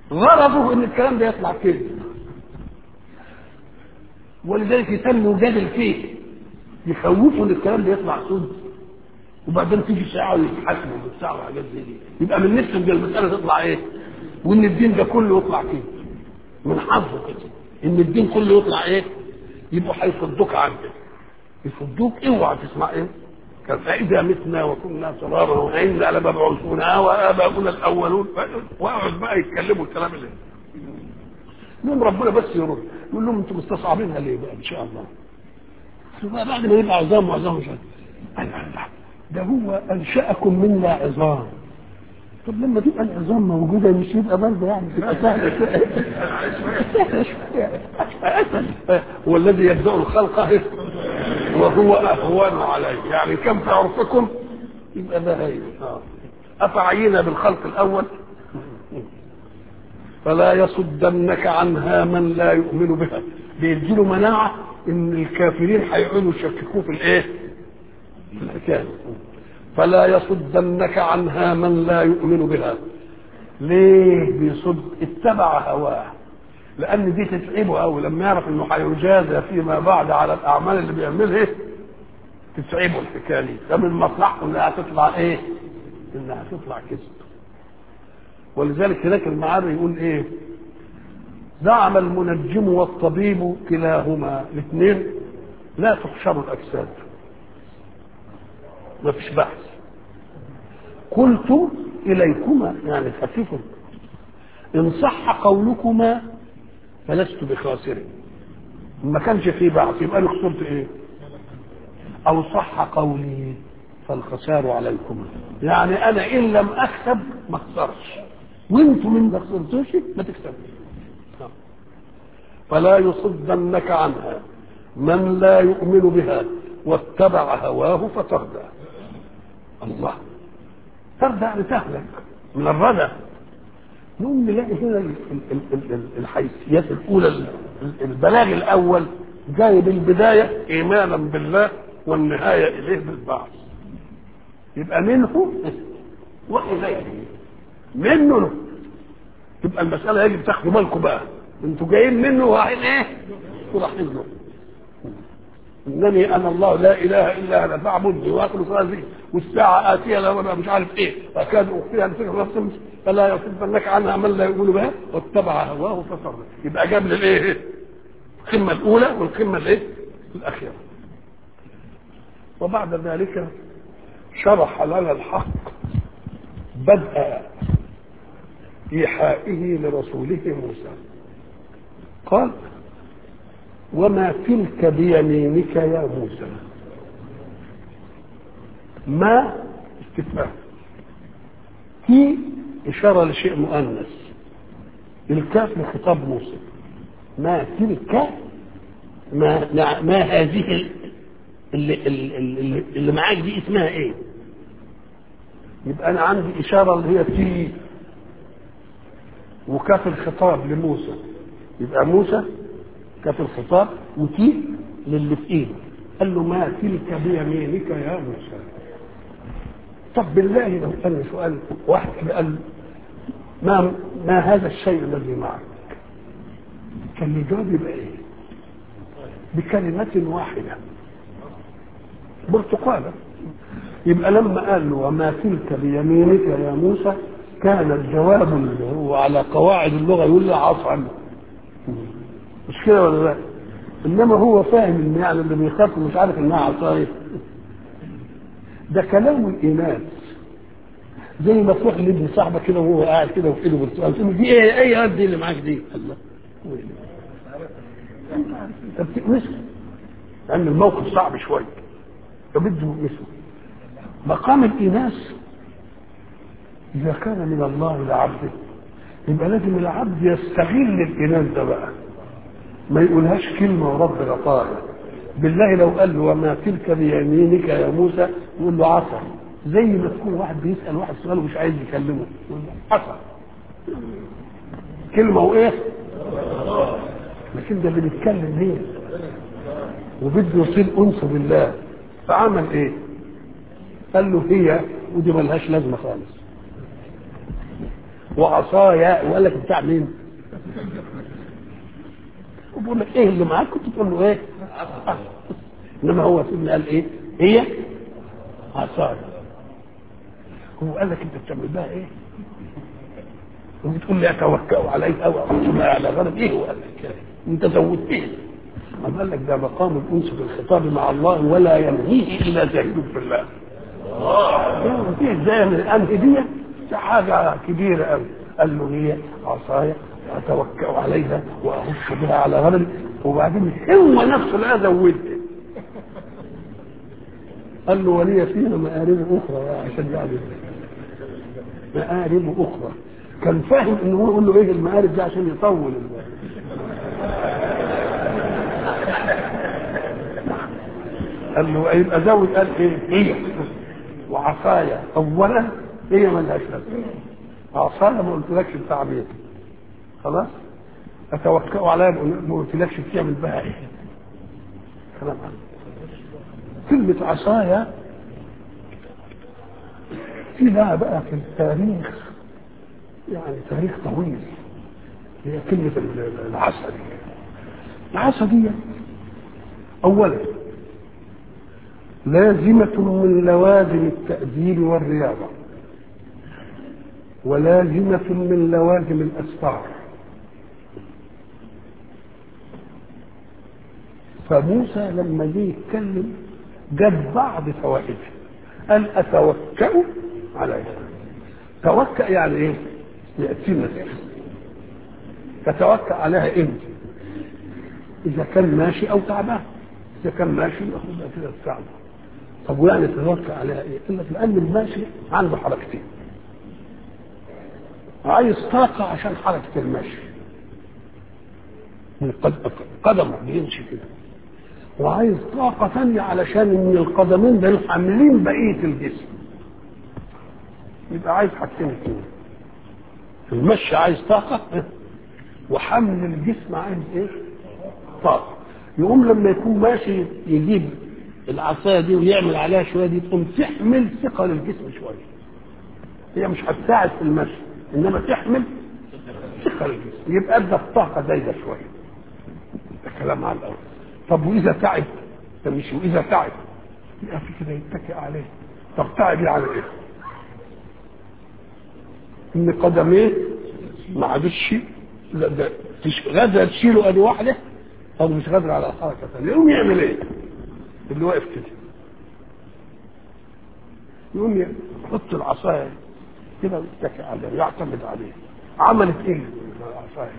Speaker 1: غرضه ان الكلام ده يطلع كذب ولذلك يتم جادل فيه يخوفوا ان الكلام ده يطلع صدق وبعدين تيجي ساعه ويتحاكموا بالساعه وحاجات زي دي يبقى من نفسه دي المساله تطلع ايه؟ وان الدين ده كله يطلع كده من حظه كده ان الدين كله يطلع ايه؟ يبقوا هيصدوك عنه يصدوك اوعى تسمع ايه؟ كان فاذا متنا وكنا ترابا وعنا لمبعوثون واباؤنا الاولون واقعد بقى يتكلموا الكلام اللي يوم ربنا بس يرد يقول لهم انتم مستصعبينها ليه بقى ان شاء الله بقى بعد ما يبقى عظام وعظام مش عارف ده هو انشاكم منا عظام طب لما تبقى العظام موجوده مش يبقى برضه يعني تبقى سهله هو الذي يبدا الخلق وهو اهون عليه يعني كم في عرفكم يبقى ده هي افعينا بالخلق الاول فلا يصدنك عنها من لا يؤمن بها بيديله مناعه ان الكافرين هيقعدوا يشككوه في الايه؟ في الحكايه فلا يصدنك عنها من لا يؤمن بها ليه بيصد اتبع هواه لان دي تتعبه قوي لما يعرف انه هيجازى فيما بعد على الاعمال اللي بيعملها تتعبه الحكايه دي ده من مصلحته انها تطلع ايه؟ انها تطلع كذب ولذلك هناك المعاري يقول ايه؟ زعم المنجم والطبيب كلاهما الاثنين لا تحشر الاجساد ما فيش بحث قلت اليكما يعني خفيف ان صح قولكما فلست بخاسر ما كانش فيه بعث يبقى انا خسرت ايه او صح قولي فالخسار عليكم يعني انا ان لم اكسب ما اخسرش وانتم من ما خسرتوش ما تكسبوش فلا يصدنك عنها من لا يؤمن بها واتبع هواه فتردى الله تردى يعني تهلك من الردى نقوم نلاقي هنا الحيثيات الاولى البلاغ الاول جاي بالبدايه ايمانا بالله والنهايه اليه بالبعث يبقى منه واليه منه تبقى المساله يجب تاخدوا بالكم بقى انتوا جايين منه ورايحين ايه؟ ورايحين له انني انا الله لا اله الا انا فاعبدني واخلص هذه والساعه اتيه لا وانا مش عارف ايه فكاد اخفيها لفكر نفس فلا يصدنك عنها من لا يؤمن بها واتبع هواه فصر يبقى جاب للايه؟ القمه الاولى والقمه الايه؟ الاخيره وبعد ذلك شرح لنا الحق بدء إيحائه لرسوله موسى قال وما تلك بيمينك يا موسى ما استفهام في إشارة لشيء مؤنث الكاف لخطاب موسى ما تلك ما ما هذه اللي, اللي, اللي معاك دي اسمها ايه؟ يبقى انا عندي اشاره اللي هي تي وكاف الخطاب لموسى يبقى موسى كاف الخطاب وتي للي في ايده قال له ما تلك بيمينك يا موسى طب بالله لو كان سؤال واحد قال ما ما هذا الشيء الذي معك كان الجواب يبقى ايه بكلمة واحدة برتقالة يبقى لما قال له وما تلك بيمينك يا موسى كان الجواب اللي هو على قواعد اللغه يقول له عصا مش كده ولا لا؟ انما هو فاهم ان يعني اللي بيخاف مش عارف انها عصايه ده كلام الاناث زي ما تروح لابن صاحبك كده وهو قاعد كده وفي ايده برتقال تقول دي ايه اي قد دي اللي معاك دي الله انت بتقمصه لان الموقف صعب شويه فبده يقمصه مقام الاناث إذا كان من الله لعبده يبقى لازم العبد يستغل الإناث ده بقى ما يقولهاش كلمة وربنا طاهر بالله لو قال له وما تلك بيمينك يا موسى يقول له عصا زي ما تكون واحد بيسأل واحد سؤال ومش عايز يكلمه يقول له عصا كلمة وإيه؟ لكن ده اللي بيتكلم هي وبده يصير أنس بالله فعمل إيه؟ قال له هي ودي ملهاش لازمة خالص وعصايا وقال لك بتاع مين؟ وبقول لك ايه اللي معاك كنت تقول له ايه؟ آه. انما هو سيدنا قال ايه؟ هي عصايا هو قال لك انت بتعمل بها ايه؟ وبتقول لي اتوكا عليها او اعتمد على غرض ايه هو قال لك كده؟ انت زودت ايه؟ ما قال لك ده مقام الانس في الخطاب مع الله ولا ينهيه الا زاهد في الله. في ازاي الانهي دي دي حاجه كبيره قوي قال له هي عصايا اتوكا عليها واهش بها على غنمي وبعدين هو نفسه لا زودت قال له ولي فيها مآرب أخرى عشان يعني مآرب أخرى كان فاهم إن هو يقول له إيه المآرب دي عشان يطول ال- قال له يبقى زود قال إيه هي وعصايا أولا هي ملهاش لازمة عصايا ما قلتلكش بتاع مين خلاص أتوكأ عليها ما قلتلكش بتعمل بها إيه كلام عنه كلمة عصايا في لها بقى في التاريخ يعني تاريخ طويل هي كلمة ال- العصا دي العصا دي أولا لازمة من لوازم التأديب والرياضة ولازمة من لوازم الأسفار فموسى لما جه يتكلم جاب بعض فوائدها قال أتوكأ عليها توكأ يعني إيه؟ يأتينا تتوكأ عليها إمتى؟ إذا كان ماشي أو تعبان إذا كان ماشي ياخدها كده تساعده طب ويعني تتوكأ عليها إيه؟ قال لك لأن الماشي عنده حركتين عايز طاقة عشان حركة المشي من قد- قدمه بيمشي كده وعايز طاقة ثانية علشان ان القدمين دول حاملين بقية الجسم يبقى عايز حاجتين اتنين المشي عايز طاقة وحمل الجسم عايز ايه؟ طاقة يقوم لما يكون ماشي يجيب العصاية دي ويعمل عليها شوية دي تقوم تحمل ثقل الجسم شوية هي مش هتساعد في المشي انما تحمل ثقل الجسم يبقى ادى الطاقة زايدة شوية ده كلام على الاول طب واذا تعب تمشي واذا تعب يبقى في كده يتكئ عليه طب تعب على ايه؟ ان قدميه ما عادش لا ده تش- غادره تشيله ادي واحده او مش غادره على حركه ثانيه يقوم يعمل ايه؟ اللي واقف كده يقوم يحط العصايه كده ويتكئ عليه يعتمد عليه عملت ايه العصايه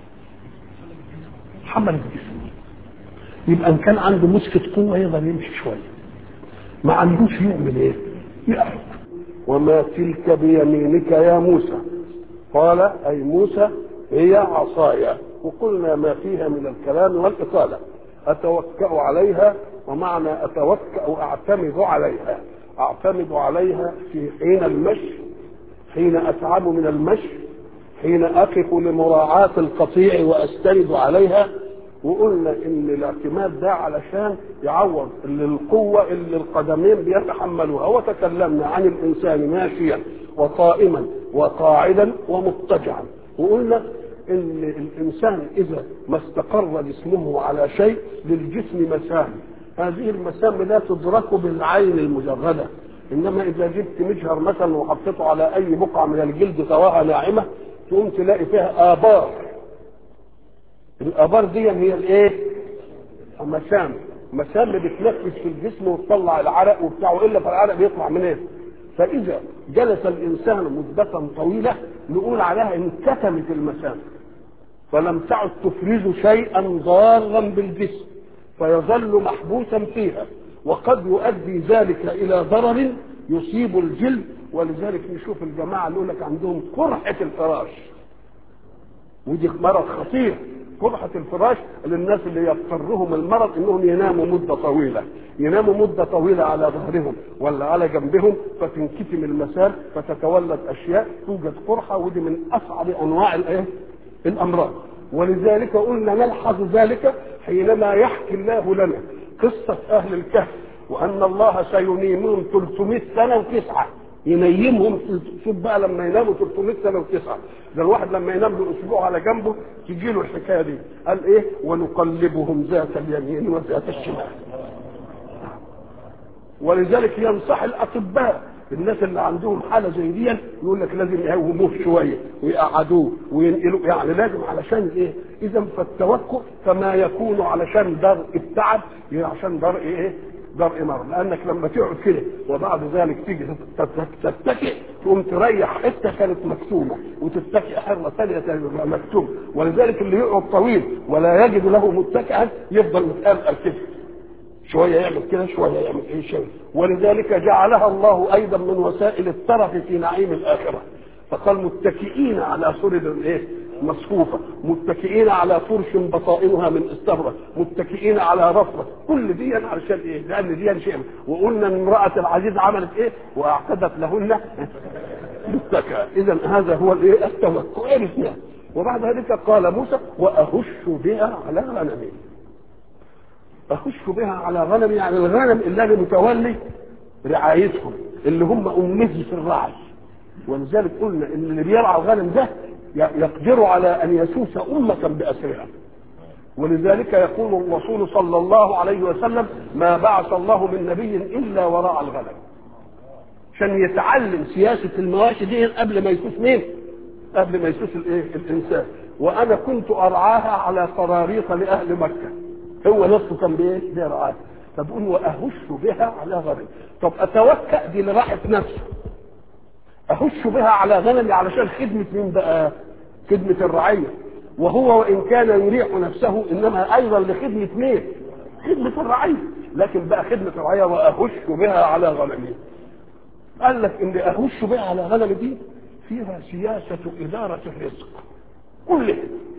Speaker 1: حملت جسمه يبقى ان كان عنده مسكة قوة يقدر يمشي شوية ما عندوش يعمل ايه يقعد وما تلك بيمينك يا موسى قال اي موسى هي عصايا وقلنا ما فيها من الكلام والإطالة أتوكأ عليها ومعنى أتوكأ أعتمد عليها أعتمد عليها في حين المشي حين أتعب من المشي حين أقف لمراعاة القطيع وأستند عليها وقلنا ان الاعتماد ده علشان يعوض اللي القوة اللي القدمين بيتحملوها وتكلمنا عن الانسان ماشيا وقائما وقاعدا ومضطجعا وقلنا ان الانسان اذا ما استقر جسمه على شيء للجسم مسام هذه المسام لا تدرك بالعين المجرده انما اذا جبت مجهر مثلا وحطيته على اي بقعه من الجلد سواء ناعمه تقوم تلاقي فيها ابار الابار دي هي الايه مسام مسام بتنفس في الجسم وتطلع العرق وبتاع والا فالعرق بيطلع منين فاذا جلس الانسان مده طويله نقول عليها انكتمت المسام فلم تعد تفرز شيئا ضارا بالجسم فيظل محبوسا فيها وقد يؤدي ذلك الى ضرر يصيب الجلد ولذلك نشوف الجماعه اللي يقول لك عندهم قرحه الفراش ودي مرض خطير قرحة الفراش للناس اللي يضطرهم المرض انهم يناموا مدة طويلة يناموا مدة طويلة على ظهرهم ولا على جنبهم فتنكتم المسام فتتولد اشياء توجد قرحة ودي من اصعب انواع الايه الامراض ولذلك قلنا نلحظ ذلك حينما يحكي الله لنا قصة اهل الكهف وان الله سينيمهم 300 سنة وتسعة ينيمهم شوف بقى لما يناموا 300 سنه وتسعه ده الواحد لما ينام له اسبوع على جنبه تجي له الحكايه دي قال ايه ونقلبهم ذات اليمين وذات الشمال ولذلك ينصح الاطباء الناس اللي عندهم حاله زي دي يقول لك لازم يهوموه شويه ويقعدوه وينقلوا يعني لازم علشان ايه؟ اذا فالتوكل كما يكون علشان درء التعب عشان درء ايه؟ درء مرض لانك لما تقعد كده وبعد ذلك تيجي تتكئ تقوم تريح حته كانت مكتومه وتتكئ حره ثانيه تبقى مكتومه ولذلك اللي يقعد طويل ولا يجد له متكئا يفضل متقلقل كده شوية يعمل كده شوية يعمل ايه شيء ولذلك جعلها الله ايضا من وسائل الترف في نعيم الاخرة فقال متكئين على سرر ايه مصفوفة متكئين على فرش بطائنها من استبرق متكئين على رفرة كل دي علشان ايه لان دي شيء وقلنا ان امرأة العزيز عملت ايه واعتدت لهن متكئ اذا هذا هو الايه التوكل عرفنا وبعد ذلك قال موسى واهش بها على غنمي اخش بها على غنم يعني الغنم اللي انا متولي رعايتهم اللي هم امتي في الرعي ولذلك قلنا ان اللي بيرعى الغنم ده يقدر على ان يسوس امه باسرها ولذلك يقول الرسول صلى الله عليه وسلم ما بعث الله من نبي الا وراء الغنم عشان يتعلم سياسه المواشي دي قبل ما يسوس مين؟ قبل ما يسوس الايه؟ الانسان وانا كنت ارعاها على قراريط لاهل مكه هو نفسه كان بايه؟ بيرعاها فبقول واهش بها على غنم طب اتوكأ دي لراحه نفسه اهش بها على غنمي علشان خدمه مين بقى؟ خدمه الرعيه وهو وان كان يريح نفسه انما ايضا لخدمه مين؟ خدمه الرعيه لكن بقى خدمه الرعيه واهش بها على غنمي قال لك ان اهش بها على غنمي دي فيها سياسه اداره الرزق كلها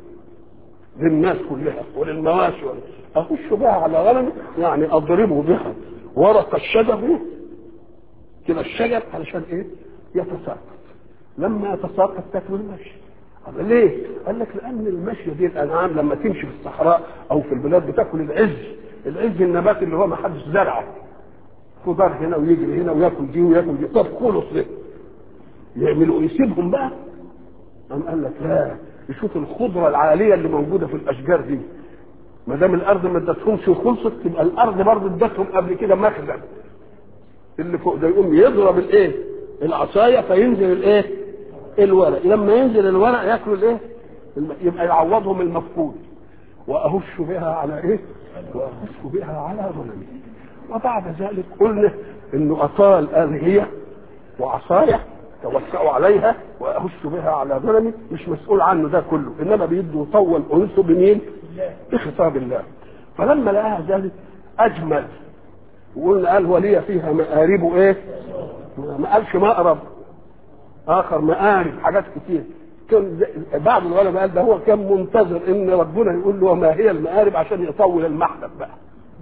Speaker 1: للناس كلها وللمواشي اخش بها على غنمي يعني اضربه بها ورق الشجر كده الشجر علشان ايه يتساقط لما يتساقط تاكل المشي طب ليه؟ قال لك لان المشي دي الانعام لما تمشي في الصحراء او في البلاد بتاكل العز العز النبات اللي هو ما حدش زرعه خضار هنا ويجري هنا وياكل دي وياكل دي طب خلص ده يعملوا يسيبهم بقى قام قال لك لا يشوف الخضره العاليه اللي موجوده في الاشجار دي ما دام الارض ما ادتهمش وخلصت تبقى الارض برضه ادتهم قبل كده مخزن اللي فوق ده يقوم يضرب الايه؟ العصايه فينزل الايه؟ الورق لما ينزل الورق ياكلوا الايه؟ يبقى يعوضهم المفقود واهش بها على ايه؟ واهش بها على غنمي وبعد ذلك قلنا انه اطال قال هي وعصايه توسعوا عليها واهش بها على غنمي مش مسؤول عنه ده كله انما بيده يطول انسه بمين؟ بخطاب الله فلما لقاها ذلك اجمل وقلنا قال ولي فيها مآرب ايه؟ ما قالش مأرب اخر مآرب حاجات كتير كان بعض العلماء قال ده هو كان منتظر ان ربنا يقول له وما هي المآرب عشان يطول المحلب بقى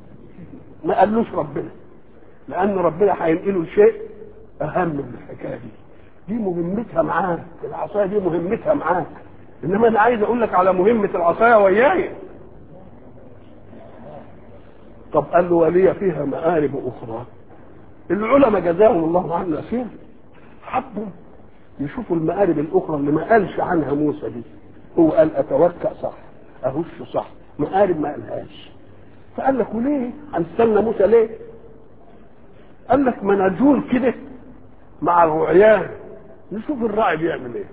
Speaker 1: ما قالوش ربنا لان ربنا هينقله لشيء اهم من الحكايه دي دي مهمتها معاك العصايه دي مهمتها معاك انما انا عايز اقول لك على مهمه العصايه وياي طب قال له ولي فيها مآرب اخرى العلماء جزاهم الله عنا خير حبوا يشوفوا المآرب الاخرى اللي ما قالش عنها موسى دي هو قال اتوكأ صح اهش صح مآرب ما قالهاش فقال لك وليه هنستنى موسى ليه قال لك ما نجول كده مع الرعيان نشوف الراعي بيعمل ايه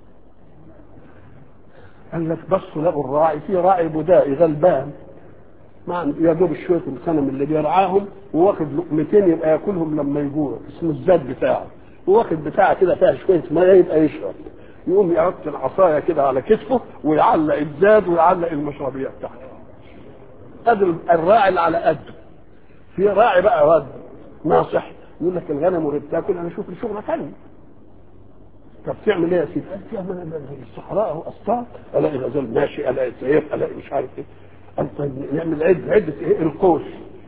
Speaker 1: قال لك بصوا لقوا الراعي في راعي بدائي غلبان ما يا دوب شويه الغنم اللي بيرعاهم وواخد لقمتين يبقى ياكلهم لما يجوع اسمه الزاد بتاعه وواخد بتاعه كده فيها شويه ميه يبقى يشرب يقوم يحط العصايه كده على كتفه ويعلق الزاد ويعلق المشربيه بتاعته ادي الراعي اللي على قده في راعي بقى رد ناصح يقول لك الغنم وهي بتاكل انا اشوف لي شغله ثانيه طب تعمل ايه يا سيدي؟ قال فيها من الصحراء اهو اسطار الاقي غزال ماشي الاقي سيف الاقي مش عارف ايه قال طيب نعمل عد عده ايه القوس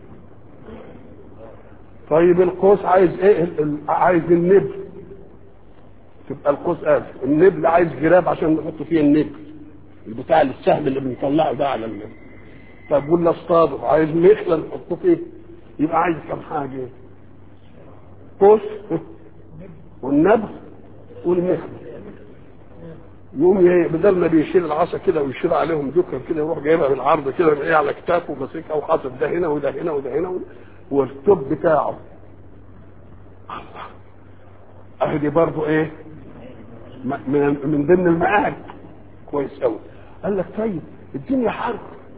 Speaker 1: طيب القوس عايز ايه عايز النبل تبقى القوس قال النبل عايز جراب عشان نحط فيه النبل بتاع السهم اللي بنطلعه ده على النبل طب ولا اصطاده عايز مخله نحطه فيه يبقى عايز كم حاجه قوس والنبر والمخبر يقوم ي- بدل ما بيشيل العصا كده ويشيل عليهم دكر كده يروح جايبها بالعرض كده ايه على كتافه وماسكها وحاطط ده هنا وده هنا وده هنا والتوب بتاعه الله اهدي برضه ايه م- من من ضمن المعارك كويس قوي قال لك طيب الدنيا حر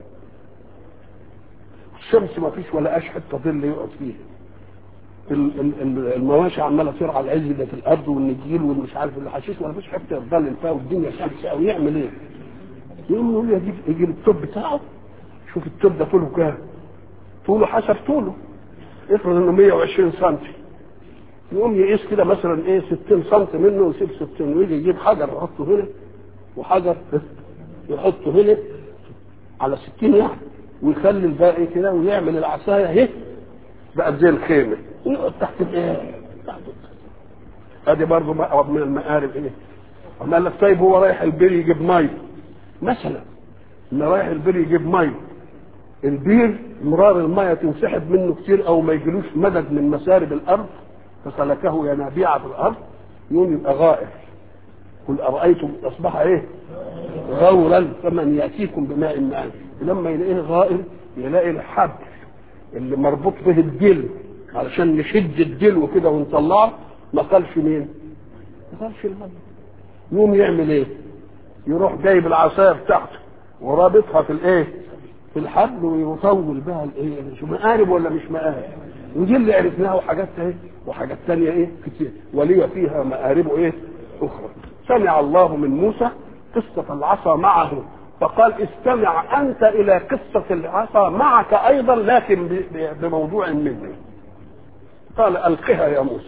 Speaker 1: الشمس ما فيش ولا اش حته ظل يقعد فيها ال- ال- ال- المواشي عماله ترعى العز ده في الارض والنجيل والمش عارف الحشيش ولا فيش حته يتظلل فيها والدنيا شمس قوي يعمل ايه؟ يقوم يقول يجيب يجيب التوب بتاعه شوف التوب ده طوله كام؟ طوله حسب طوله افرض انه 120 سم يقوم يقيس كده مثلا ايه 60 سم منه ويسيب 60 ويجي يجيب حجر يحطه هنا وحجر يحطه هنا على 60 يعني ويخلي الباقي كده ويعمل العصايه اهي بقت زي الخيمه ويقعد تحت الايه؟ تحت ادي برضه مأرب من المآرب ايه؟ اما قال لك طيب هو رايح البير يجيب ميه مثلا ان رايح البير يجيب ميه البير مرار الميه تنسحب منه كتير او ما يجيلوش مدد من مسارب الارض فسلكه ينابيع في الارض يوم يبقى غائر قل ارايتم اصبح ايه غورا فمن ياتيكم بماء معين لما يلاقيه غائر يلاقي الحبل اللي مربوط به الدل علشان نشد الدل وكده ونطلعه ما قالش مين؟ ما قالش الميه يقوم يعمل ايه؟ يروح جايب العصايه بتاعته ورابطها في الايه؟ في الحبل ويطول بها الايه؟ شو مقارب ولا مش مقارب؟ ودي اللي عرفناها وحاجات ايه؟ وحاجات تانية ايه؟ كتير ولي فيها مآرب ايه؟ اخرى. سمع الله من موسى قصة العصا معه فقال استمع انت الى قصة العصا معك ايضا لكن ب- ب- بموضوع مني. قال القها يا موسى.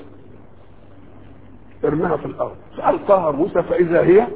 Speaker 1: ارمها في الارض فالقاها موسى فاذا هي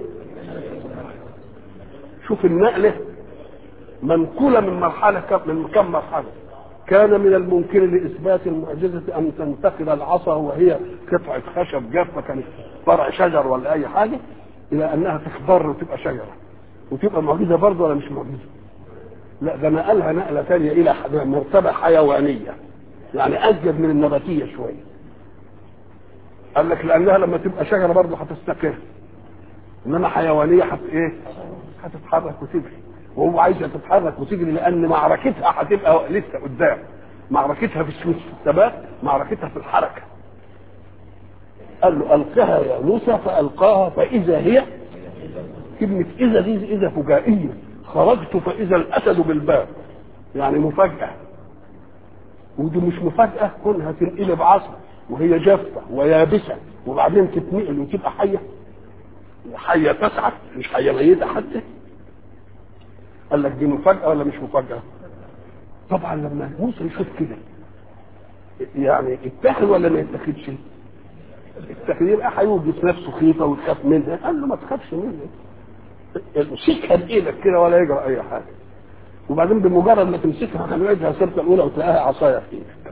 Speaker 1: شوف النقله منقوله من مرحله كم من كم مرحله كان من الممكن لاثبات المعجزه ان تنتقل العصا وهي قطعه خشب جافه كانت فرع شجر ولا اي حاجه الى انها تخضر وتبقى شجره وتبقى معجزه برضه ولا مش معجزه؟ لا ده نقلها نقله ثانيه الى ح- مرتبه حيوانيه يعني ازيد من النباتيه شويه قال لك لانها لما تبقى شجره برضه هتستقر انما حيوانيه حت ايه؟ هتتحرك وتجري وهو عايزها تتحرك وتجري لان معركتها هتبقى لسه قدام معركتها في مش في الثبات معركتها في الحركه قال له القها يا موسى فالقاها فاذا هي كلمه اذا دي اذا فجائيه خرجت فاذا الاسد بالباب يعني مفاجاه ودي مش مفاجاه كونها تنقلب عصا وهي جافه ويابسه وبعدين تتنقل وتبقى حيه حيه تسعى مش حيه ميته حتى قال لك دي مفاجاه ولا مش مفاجاه؟ طبعا لما موسى يشوف كده يعني اتخذ ولا ما يتخذش؟ اتخذ يبقى هيوجد نفسه خيفه ويخاف منها قال له ما تخافش منها امسكها بايدك كده ولا يجرى اي حاجه وبعدين بمجرد ما تمسكها هنعيدها السبته الاولى وتلاقيها عصايه في ايدك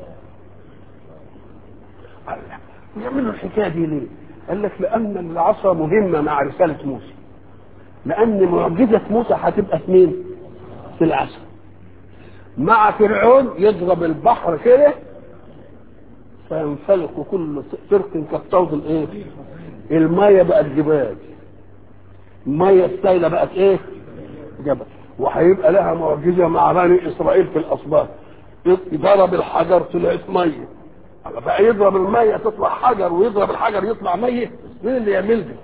Speaker 1: قال لا يعملوا الحكايه دي ليه؟ قال لك لان العصا مهمه مع رساله موسى لان معجزه موسى هتبقى في مين؟ في العصا مع فرعون يضرب البحر كده فينفلق كل فرق كالطود الايه؟ الميه بقت جبال الميه السايله بقت ايه؟ جبل وهيبقى لها معجزه مع بني اسرائيل في الاصباط ضرب الحجر طلعت ميه بقى يضرب الميه تطلع حجر ويضرب الحجر يطلع ميه مين اللي يعمل دي؟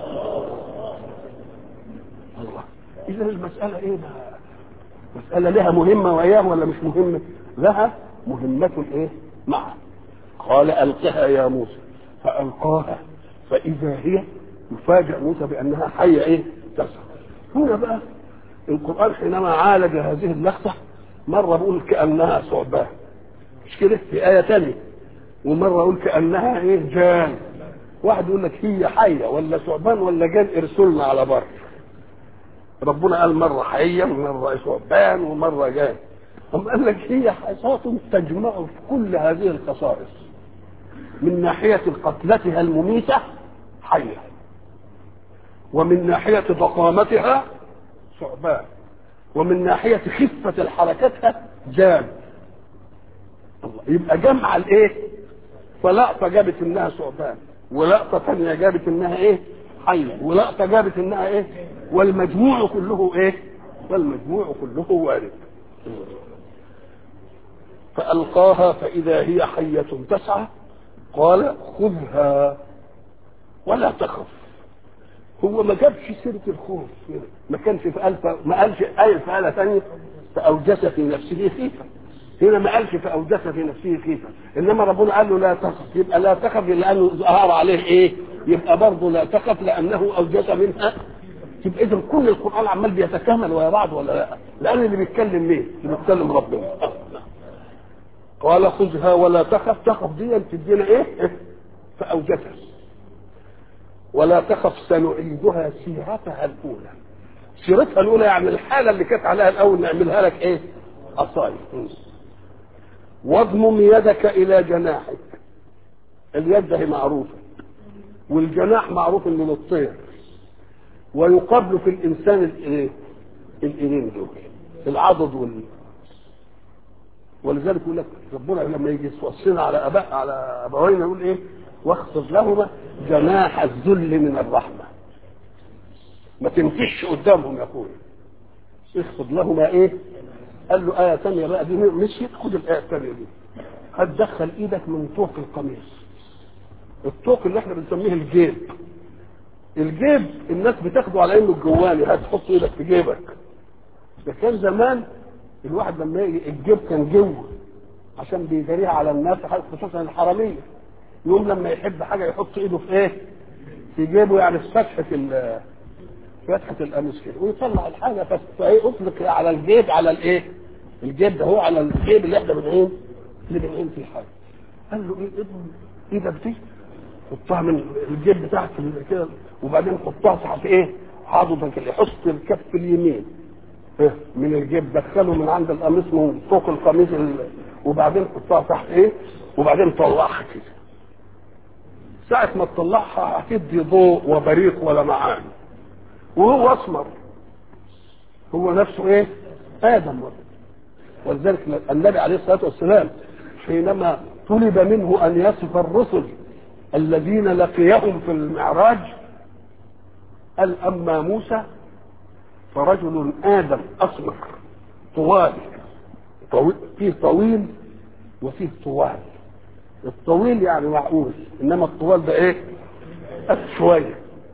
Speaker 1: الله اذا المساله ايه بقى؟ مساله لها مهمه وايام ولا مش مهمه؟ لها مهمه ايه؟ معها قال القها يا موسى فالقاها فاذا هي يفاجئ موسى بانها حيه ايه؟ تسعى هنا بقى القران حينما عالج هذه اللقطه مره بيقول كانها ثعبان مش كده في ايه ثانيه ومره يقول كانها ايه جان واحد يقول لك هي حيه ولا ثعبان ولا جان ارسلنا على بر ربنا قال مره حيه ومره ثعبان ومره جان أم قال لك هي حصات تجمع في كل هذه الخصائص من ناحية قتلتها المميتة حية ومن ناحية ضخامتها ثعبان ومن ناحية خفة حركتها جان الله يبقى جمع الايه فلا فجابت انها ثعبان ولقطه ثانيه جابت انها ايه حيه ولقطه جابت انها ايه والمجموع كله ايه والمجموع كله وارد فالقاها فاذا هي حيه تسعى قال خذها ولا تخف هو ما جابش سيره الخوف ما كانش في ألف ما قالش آية في آية ثانية فأوجس في نفسه خيفة هنا ما قالش فأوجس في نفسه خيفة إنما ربنا قال له لا تخف يبقى لا تخف لأنه ظهر عليه إيه يبقى برضه لا تخف لأنه أوجس منها يبقى إذا كل القرآن عمال بيتكامل ويا بعض ولا لا لأن اللي بيتكلم مين اللي بيتكلم ربنا قال خذها ولا تخف تخف دي تدينا إيه فأوجسها ولا تخف سنعيدها سيرتها الاولى سيرتها الاولى يعني الحاله اللي كانت عليها الاول نعملها لك ايه عصايه واضمم يدك الى جناحك اليد هي معروفه والجناح معروف انه للطير ويقابل في الانسان الايه الايدين دول العضد وال ولذلك يقول لك ربنا لما يجي يوصينا على اباء على ابوينا يقول ايه واخفض لهما جناح الذل من الرحمه ما تنفش قدامهم يا اخويا اخفض لهما ايه قال له آية ثانية بقى دي مشيت خد الآية الثانية دي هتدخل إيدك من طوق القميص الطوق اللي احنا بنسميه الجيب الجيب الناس بتاخده على انه الجواني هتحط ايدك في جيبك ده كان زمان الواحد لما يجي الجيب كان جوه عشان بيداريها على الناس خصوصا الحراميه يوم لما يحب حاجه يحط ايده في ايه؟ في جيبه يعني في فتحه ال فتحه القميص كده ويطلع الحاجه فايه اطلق على الجيب على الايه؟ الجيب ده هو على الجيب اللي احنا بنعين اللي بنعين فيه حاجه قال له ايه اضمن ايدك دي حطها من الجيب بتاعك كده وبعدين حطها تحت ايه؟ عضدك اللي حط الكف اليمين إيه؟ من الجيب دخله من عند القميص من فوق القميص وبعدين حطها تحت ايه؟ وبعدين طلعها كده ساعة ما تطلعها هتدي ضوء وبريق ولمعان وهو اسمر هو نفسه ايه؟ ادم ولذلك النبي عليه الصلاه والسلام حينما طلب منه ان يصف الرسل الذين لقيهم في المعراج قال اما موسى فرجل ادم اسمر طوال طويل فيه طويل وفيه طوال الطويل يعني معقول انما الطوال ده ايه قد شويه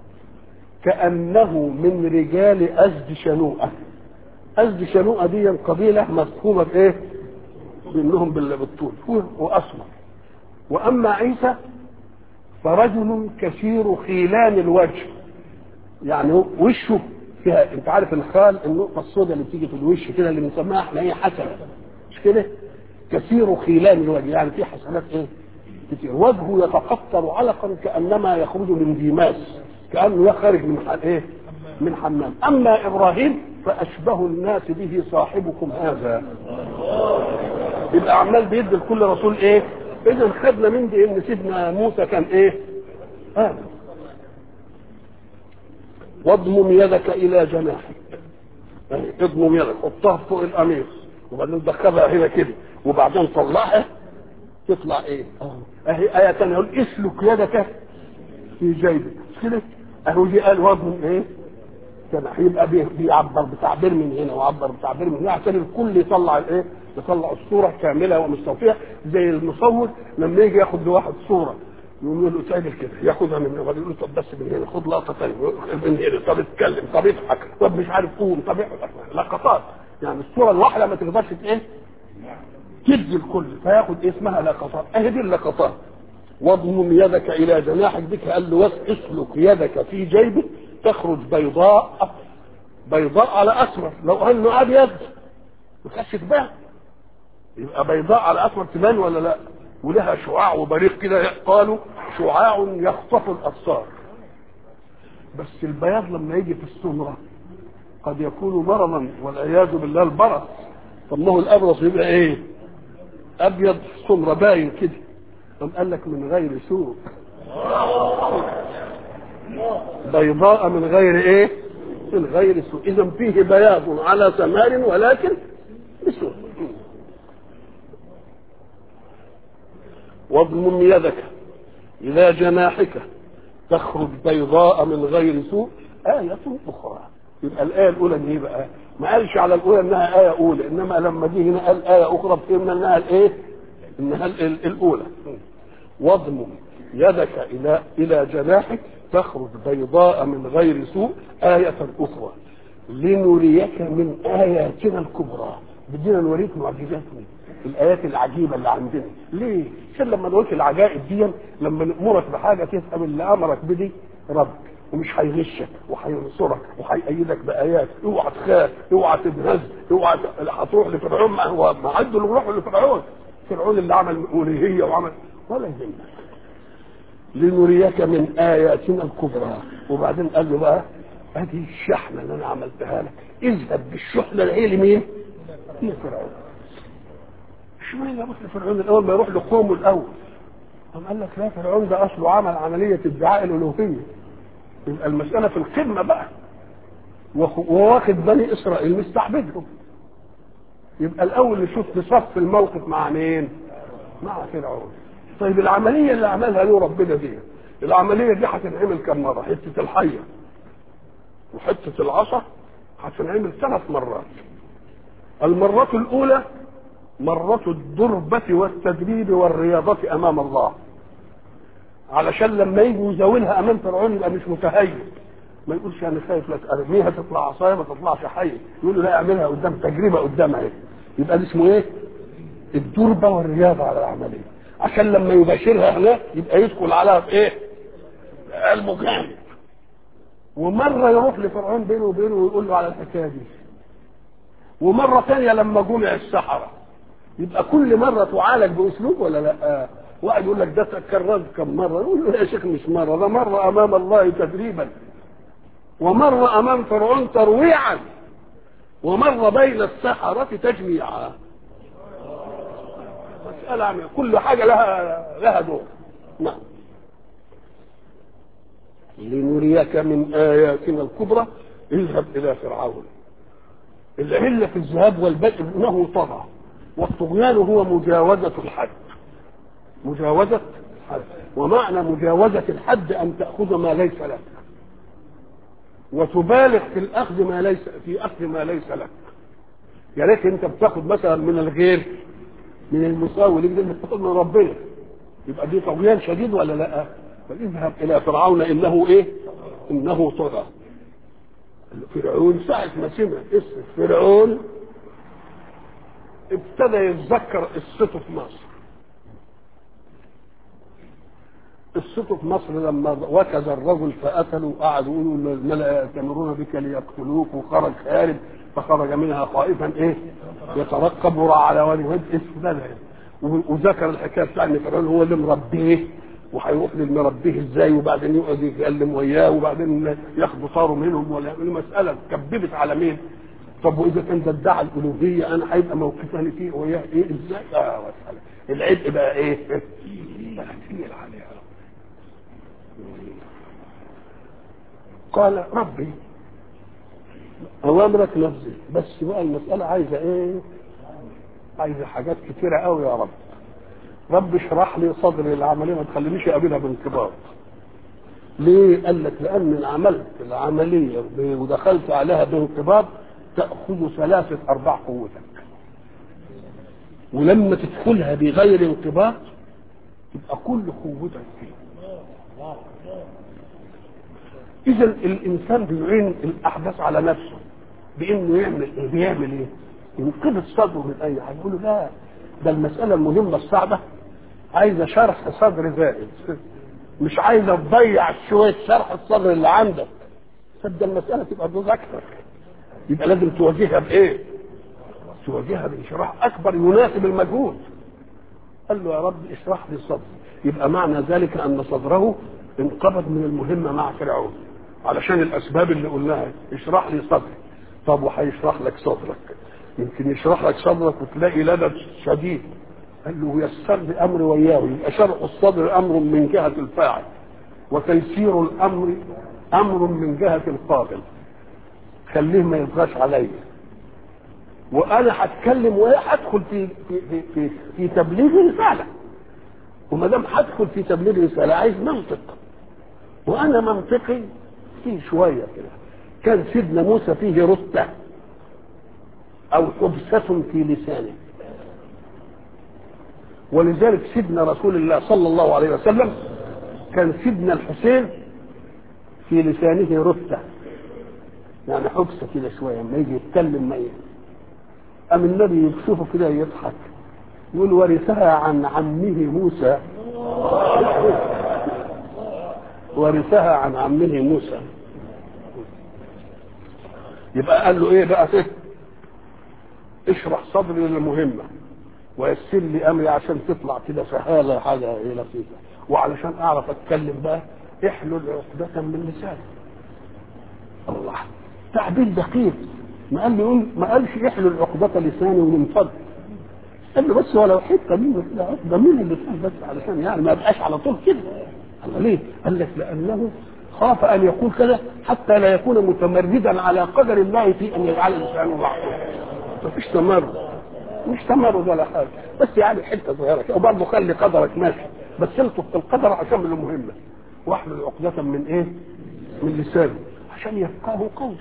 Speaker 1: كانه من رجال ازد شنوءه ازد شنوءه دي قبيله مفهومه بايه بانهم بالطول هو واسمر واما عيسى فرجل كثير خيلان الوجه يعني وشه فيها انت عارف الخال النقطه السوداء اللي بتيجي في الوش كده اللي بنسميها احنا ايه حسنه مش كده كثير خيلان الوجه يعني في حسنات ايه كتير وجهه يتقطر علقا كانما يخرج من ديماس كانه خارج من ايه من حمام اما ابراهيم فاشبه الناس به صاحبكم هذا يبقى عمال بيدي لكل رسول ايه اذا خدنا من دي ان سيدنا موسى كان ايه هذا واضمم يدك الى جناحك يعني اضمم يدك حطها فوق القميص وبعدين دخلها هنا كده وبعدين طلعها تطلع ايه اهي آية تانية يقول اسلك يدك في جيبك مش كده اهو دي قال واضمم ايه جناح يبقى بيعبر بتعبير من هنا وعبر بتعبير من هنا عشان الكل يطلع الايه يطلع الصورة كاملة ومستوفية زي المصور لما يجي ياخد لواحد صورة يقول له تعمل كده ياخدها من هنا يقول له طب بس من هنا خد لقطة ثانية من هنا طب اتكلم طب اضحك طب مش عارف قوم طب لقطات يعني الصورة الواحدة ما تقدرش ايه تدي الكل فياخد إيه اسمها لقطات اهي دي اللقطات واضمم يدك الى جناحك بك قال له اسلك يدك في جيبك تخرج بيضاء بيضاء على اسمر لو انه ابيض ما كانش تبان يبقى بيضاء على اسمر تبان ولا لا ولها شعاع وبريق كده قالوا شعاع يخطف الابصار بس البياض لما يجي في السمره قد يكون مرضا والعياذ بالله البرص طب ما هو الابرص يبقى ايه ابيض سمره باين كده قام قال لك من غير سوء بيضاء من غير ايه من غير سوء اذا فيه بياض على ثمار ولكن بسوء واضمم يدك إلى جناحك تخرج بيضاء من غير سوء آية أخرى يبقى الآية الأولى دي بقى ما قالش على الأولى إنها آية أولى إنما لما جه هنا قال آية أخرى فهمنا إنها الإيه؟ إنها الأولى واضمم يدك إلى إلى جناحك تخرج بيضاء من غير سوء آية أخرى لنريك من آياتنا الكبرى بدينا نوريك معجزاتنا الآيات العجيبة اللي عندنا ليه؟ عشان لما نقولش العجائب دي لما نأمرك بحاجة تفهم اللي أمرك بدي ربك ومش هيغشك وهينصرك وهيأيدك بآيات اوعى تخاف اوعى تنهز اوعى هتروح لفرعون ما هو ما عدوا اللي راحوا لفرعون فرعون اللي عمل ألوهية وعمل ولا يهمك لنريك من آياتنا الكبرى وبعدين قال له بقى هذه الشحنة اللي أنا عملتها لك اذهب بالشحنة العين لمين؟ لفرعون اشمعنى يروح لفرعون الأول ما يروح لقومه الأول قام قال لك لا فرعون ده أصله عمل عملية ادعاء الألوهية يبقى المسألة في القمة بقى وواخد بني إسرائيل مستعبدهم يبقى الأول نشوف بصف الموقف مع مين؟ مع فرعون طيب العمليه اللي عملها له ربنا دي العمليه دي هتنعمل كم مره حته الحيه وحته العصا هتنعمل ثلاث مرات المرة الأولى مرة الضربة والتدريب والرياضة أمام الله علشان لما يجي يزاولها أمام فرعون يبقى مش متهيئ ما يقولش أنا خايف لا أرميها تطلع عصاية ما تطلعش حية يقول له لا اعملها قدام تجربة قدامها اهي يبقى ده اسمه إيه؟ الضربة والرياضة على العملية عشان لما يباشرها هناك يبقى يدخل عليها بايه؟ قلبه جامد ومره يروح لفرعون بينه وبينه ويقول له على الحكايه دي ومره ثانيه لما جمع السحره يبقى كل مره تعالج باسلوب ولا لا؟ واحد يقول لك ده تكررت كم مره يقول له يا شيخ مش مره ده مره امام الله تدريبا ومره امام فرعون ترويعا ومره بين السحره تجميعا مسألة عن كل حاجة لها لها دور نعم لنريك من آياتنا الكبرى اذهب إلى فرعون العلة في الذهاب والبدء أنه طغى والطغيان هو مجاوزة الحد مجاوزة الحد ومعنى مجاوزة الحد أن تأخذ ما ليس لك وتبالغ في الأخذ ما ليس في أخذ ما ليس لك يا ريت أنت بتاخذ مثلا من الغير من المساوي اللي بدك تاخذ من ربنا يبقى دي طغيان شديد ولا لا؟ فاذهب الى فرعون انه ايه؟ انه طغى فرعون ساعة ما سمع اسم فرعون ابتدى يتذكر قصته في مصر قصته في مصر لما وكز الرجل فقتلوا وقعدوا يقولوا الملأ يأتمرون بك ليقتلوك وخرج هارب فخرج منها خائفا ايه يترقب وراء على وجه اسم ده وذكر الحكايه بتاع ان فرعون هو اللي مربيه وهيروح للمربيه ازاي وبعدين يقعد يتكلم وياه وبعدين ياخدوا طاره منهم ولا يعملوا مساله كببت على مين؟ طب واذا كان ده ادعى الالوهيه انا هيبقى موقفني فيه وياه ايه ازاي؟ اه مساله العبء بقى ايه؟ بقى كتير عليها قال ربي اوامرك نفسي بس بقى المساله عايزه ايه؟ عايزه حاجات كتيره قوي يا رب رب اشرح لي صدري العمليه ما تخلينيش اقابلها بانقباض ليه؟ قال لك لان عملت العمليه ودخلت عليها بانقباض تاخذ ثلاثه ارباع قوتك ولما تدخلها بغير انقباض تبقى كل قوتك فيه اذا الانسان بيعين الاحداث على نفسه بانه يعمل ايه بيعمل ايه ينقبض صدره من اي حاجه يقول له لا ده المساله المهمه الصعبه عايزه شرح صدر زائد مش عايزه تضيع شويه شرح الصدر اللي عندك صدق المساله تبقى جزء اكثر يبقى لازم تواجهها بايه تواجهها باشراح اكبر يناسب المجهود قال له يا رب اشرح لي صدري يبقى معنى ذلك ان صدره انقبض من المهمه مع فرعون علشان الاسباب اللي قلناها اشرح لي صدري طب وهيشرح لك صدرك يمكن يشرح لك صدرك وتلاقي لدى شديد قال له يسر لي امري وياه يبقى شرح الصدر امر من جهه الفاعل وتيسير الامر امر من جهه القابل خليه ما يبغاش عليا وانا هتكلم وهدخل في في في في, في تبليغ رساله وما دام هدخل في تبليغ رساله عايز منطق وانا منطقي فيه شويه كده كان سيدنا موسى فيه رتة او حبسة في لسانه ولذلك سيدنا رسول الله صلى الله عليه وسلم كان سيدنا الحسين في لسانه رتة يعني حبسة كده شوية لما يجي يتكلم ما أم النبي يشوفه كده يضحك يقول ورثها عن عمه موسى ورثها عن عمه موسى يبقى قال له ايه بقى ايه اشرح صدري للمهمه ويسر لي امري عشان تطلع كده سهاله حاجه ايه لطيفه وعلشان اعرف اتكلم بقى احلل عقدة من لساني الله تعبير دقيق ما قال لي ما قالش احلل عقدة لساني ومن فضل قال له بس ولو حته منه كده عقده من اللسان بس علشان يعني ما يبقاش على طول كده قال ليه؟ قال لك لانه خاف ان يقول كذا حتى لا يكون متمردا على قدر الله في ان يجعل لسانه معصوم مفيش تمرد مش تمرد ولا حاجه بس يعني حته صغيره كده وبرضه خلي قدرك ماشي بس الطف في القدر عشان من المهمه واحلل عقدة من ايه؟ من لسانه عشان يفقهه قولي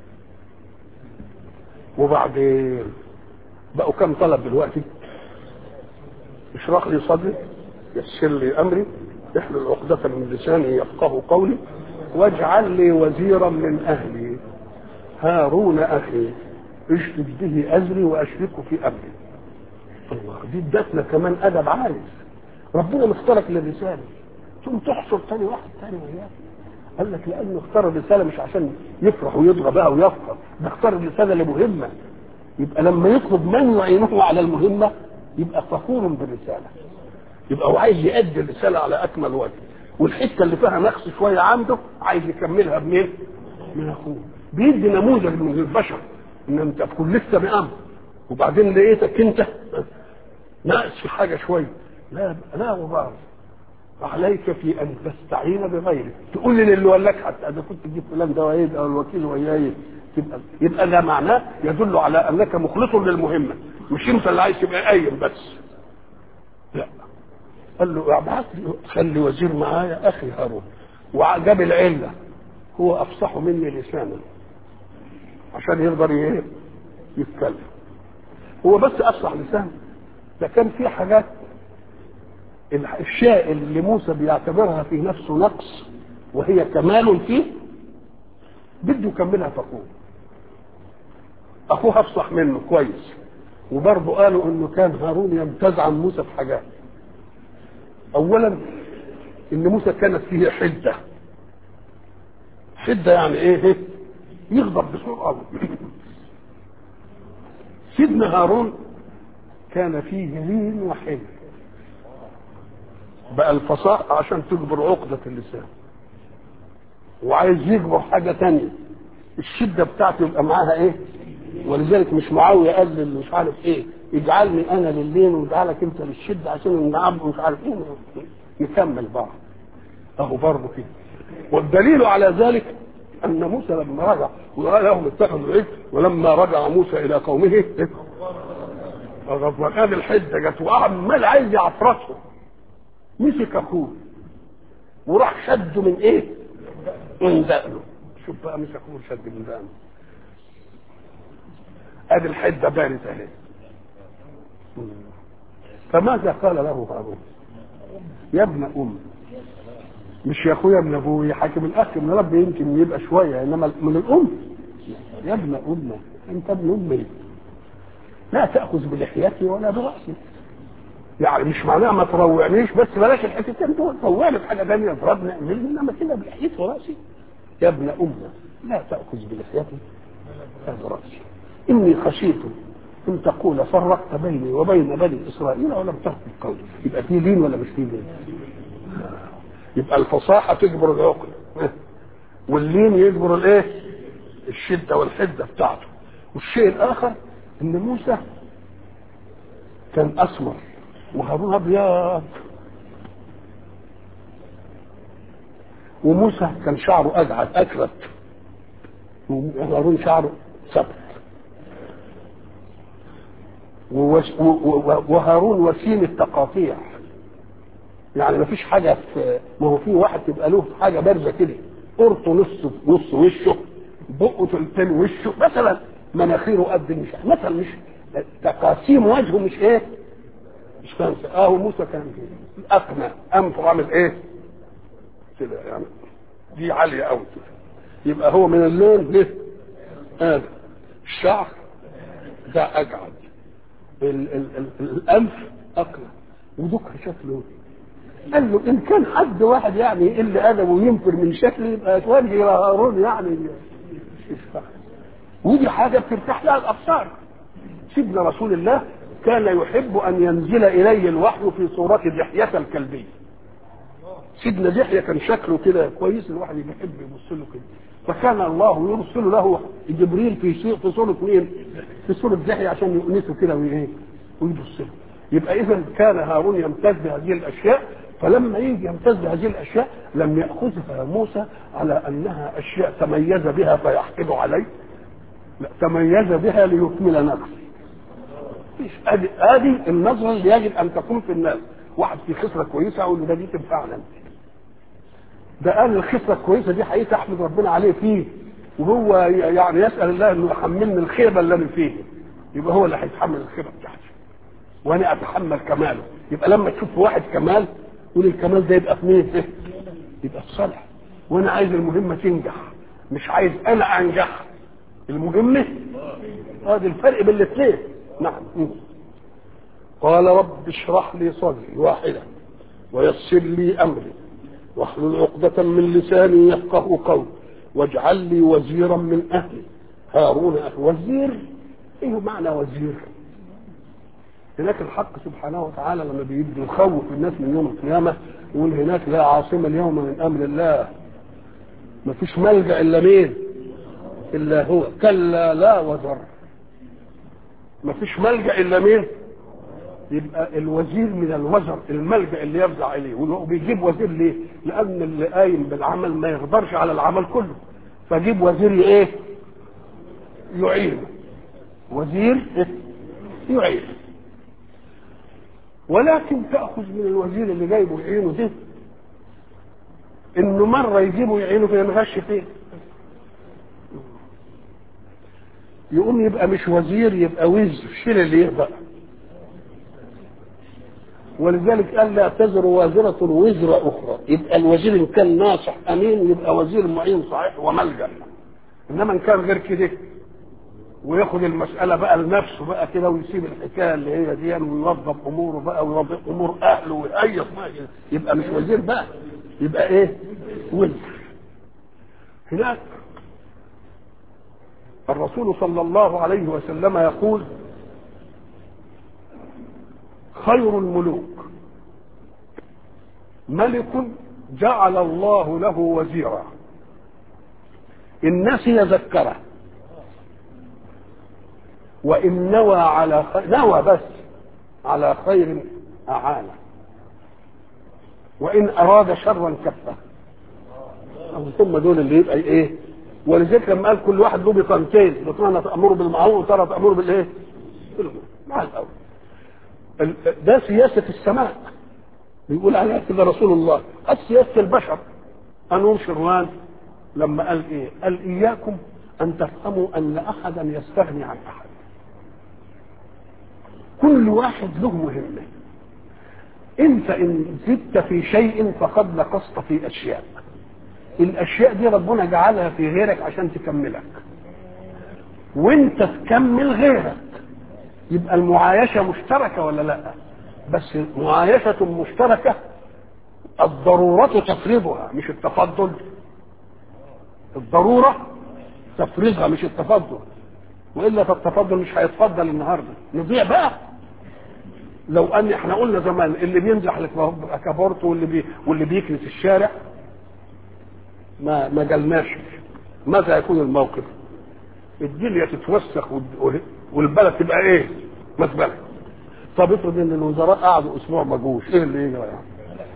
Speaker 1: وبعدين بقوا كم طلب دلوقتي؟ اشرح لي صدري يسر لي امري احلل عقدة من لساني يفقه قولي واجعل لي وزيرا من اهلي هارون اخي اشدد به ازري واشركه في امري الله دي ادتنا كمان ادب عالي ربنا مختارك للرساله ثم تحصر تاني واحد تاني وياه قال لك لانه اختار الرساله مش عشان يفرح ويضرب بقى ويفخر ده اختار الرساله لمهمه يبقى لما يطلب من يعينه على المهمه يبقى فخور بالرساله يبقى هو عايز يأدي الرساله على اكمل وجه والحته اللي فيها نقص شويه عنده عايز يكملها بمين؟ من اخوه بيدي نموذج من البشر ان انت تكون لسه بامر وبعدين لقيتك انت ناقص في حاجه شويه لا لا وبعض عليك في ان تستعين بغيرك تقول لي اللي ولاك حتى اذا كنت تجيب فلان ده ويد او الوكيل وياي تبقى يبقى ده معناه يدل على انك مخلص للمهمه مش انت اللي عايز تبقى قايم بس لا قال له ابعث لي خلي وزير معايا اخي هارون وجاب العله هو افصح مني لسانا عشان يقدر ايه يتكلم هو بس افصح لسان ده كان في حاجات الشيء اللي موسى بيعتبرها في نفسه نقص وهي كمال فيه بده يكملها في اخوه اخوه افصح منه كويس وبرضه قالوا انه كان هارون يمتاز عن موسى في حاجات اولا ان موسى كانت فيه حده حده يعني ايه يغضب بسرعه سيدنا هارون كان فيه لين وحلم بقى الفصاحة عشان تجبر عقدة اللسان وعايز يجبر حاجة تانية الشدة بتاعته يبقى معاها ايه ولذلك مش معاوية قال لي مش عارف ايه اجعلني انا للين واجعلك انت للشدة عشان نعم مش عارف ايه نكمل بعض اهو برضه كده والدليل على ذلك ان موسى لما رجع وقال لهم اتخذوا العجل ولما رجع موسى الى قومه غضبان الحده جت وعمال عايز يعفرته مسك اخوه وراح شده من ايه؟ من دقنه شوف بقى مسك اخوه شد من دقنه ادي الحده بانت اهي فماذا قال له هارون؟ يا ابن ام مش يا اخويا ابن ابوي حاكم الاخ من ربي يمكن يبقى شويه انما من الام يا ابن ام انت ابن امي لا تاخذ بلحيتي ولا براسي يعني مش معناها ما تروعنيش بس بلاش الحتتين دول روعني في حاجه ثانيه اضربني اعملني انما كده بلحيتي وراسي يا ابن ام لا تاخذ بلحيتي ولا براسي اني خشيت ان تقول فرقت بيني وبين بني اسرائيل ولم ترقب قولي يبقى في لين ولا مش في لين؟ يبقى الفصاحه تجبر العقل واللين يجبر الايه؟ الشده والحده بتاعته والشيء الاخر ان موسى كان اسمر وهارون ابيض وموسى كان شعره اجعد اكرت وهارون شعره ثبت وهارون وسيم التقاطيع يعني ما فيش حاجه في ما هو في واحد تبقى له حاجه بارزه كده قرطه نص نص وشه بقه تلتين وشه مثلا مناخيره قد مش مثلا مش تقاسيم وجهه مش ايه مش فاهم اه هو موسى كان كده اقنع انفه عامل ايه كده يعني دي عاليه قوي كده يبقى هو من اللون ده هذا الشعر ده اجعد ال ال ال الانف اقنع ودك شكله قال له ان كان حد واحد يعني يقل ادبه وينفر من شكله يبقى توجه الى هارون يعني ودي حاجه بترتاح لها الابصار سيدنا رسول الله كان يحب ان ينزل اليه الوحي في صوره دحيه الكلبي سيدنا دحيه كان شكله كده كويس الواحد يحب يبص له كده فكان الله يرسل له جبريل في في صوره مين؟ في صوره دحيه عشان يؤنسه كده وايه؟ ويبص له يبقى اذا كان هارون يمتاز بهذه الاشياء فلما يجي يمتاز بهذه الاشياء لم ياخذها موسى على انها اشياء تميز بها فيحقد عليه لا تميز بها ليكمل نفسه ادي ادي النظره اللي يجب ان تكون في الناس واحد في خصله كويسه اقول له ده دي تنفعنا ده قال الخصله الكويسه دي حقيقه احمد ربنا عليه فيه وهو يعني يسال الله انه يحملني الخيبه اللي انا فيه يبقى هو اللي هيتحمل الخيبه بتاعتي وانا اتحمل كماله يبقى لما تشوف واحد كمال قول الكمال ده يبقى في مين يبقى في صالح وانا عايز المهمه تنجح مش عايز انا انجح المهمه هذا الفرق بين الاثنين نعم قال رب اشرح لي صدري واحدا ويسر لي امري واحلل عقدة من لساني يفقه قولي واجعل لي وزيرا من اهلي هارون أخي وزير ايه معنى وزير هناك الحق سبحانه وتعالى لما بيبدو يخوف الناس من يوم القيامه يقول هناك لا عاصم اليوم من امر الله ما فيش ملجا الا مين الا هو كلا لا وزر ما فيش ملجا الا مين يبقى الوزير من الوزر الملجا اللي يفزع اليه وبيجيب وزير ليه لان اللي قايم بالعمل ما يقدرش على العمل كله فجيب وزير ايه يعينه وزير يعينه ولكن تاخذ من الوزير اللي جايبه يعينه ده انه مره يجيبه يعينه في ينغش فيه يقوم يبقى مش وزير يبقى وزر شيل اللي يقدر ولذلك قال لا تزر وازرة وزر أخرى يبقى الوزير إن كان ناصح أمين يبقى وزير معين صحيح وملجأ إنما إن كان غير كده وياخد المسألة بقى لنفسه بقى كده ويسيب الحكاية اللي هي دي ويوظف أموره بقى ويوظف أمور أهله ويأيص يبقى مش وزير بقى يبقى إيه؟ وزر هناك الرسول صلى الله عليه وسلم يقول خير الملوك ملك جعل الله له وزيرا إن نسي ذكره وإن نوى على خير نوى بس على خير أعانه وإن أراد شرا كفه ثم دول اللي يبقى إيه ولذلك لما قال كل واحد له بطانتين بطانه تأمره بالمعروف وترى تأمره بالإيه؟ مع الأول ده سياسة السماء بيقول عليها كده رسول الله قد سياسة البشر أنور شروان لما قال إيه قال إياكم أن تفهموا أن أحدا يستغني عن أحد كل واحد له مهمة أنت إن زدت في شيء فقد نقصت في أشياء الأشياء دي ربنا جعلها في غيرك عشان تكملك وانت تكمل غيرك يبقى المعايشة مشتركة ولا لا بس معايشة مشتركة الضرورة تفرضها مش التفضل الضرورة تفرضها مش التفضل والا فالتفضل مش هيتفضل النهارده نضيع بقى لو ان احنا قلنا زمان اللي بينزح الكابورت واللي بي واللي بيكنس الشارع ما ما جالناش ماذا يكون الموقف الدنيا تتوسخ والبلد تبقى ايه مزبله طب افرض ان الوزراء قعدوا اسبوع ما جوش ايه اللي يجرى يعني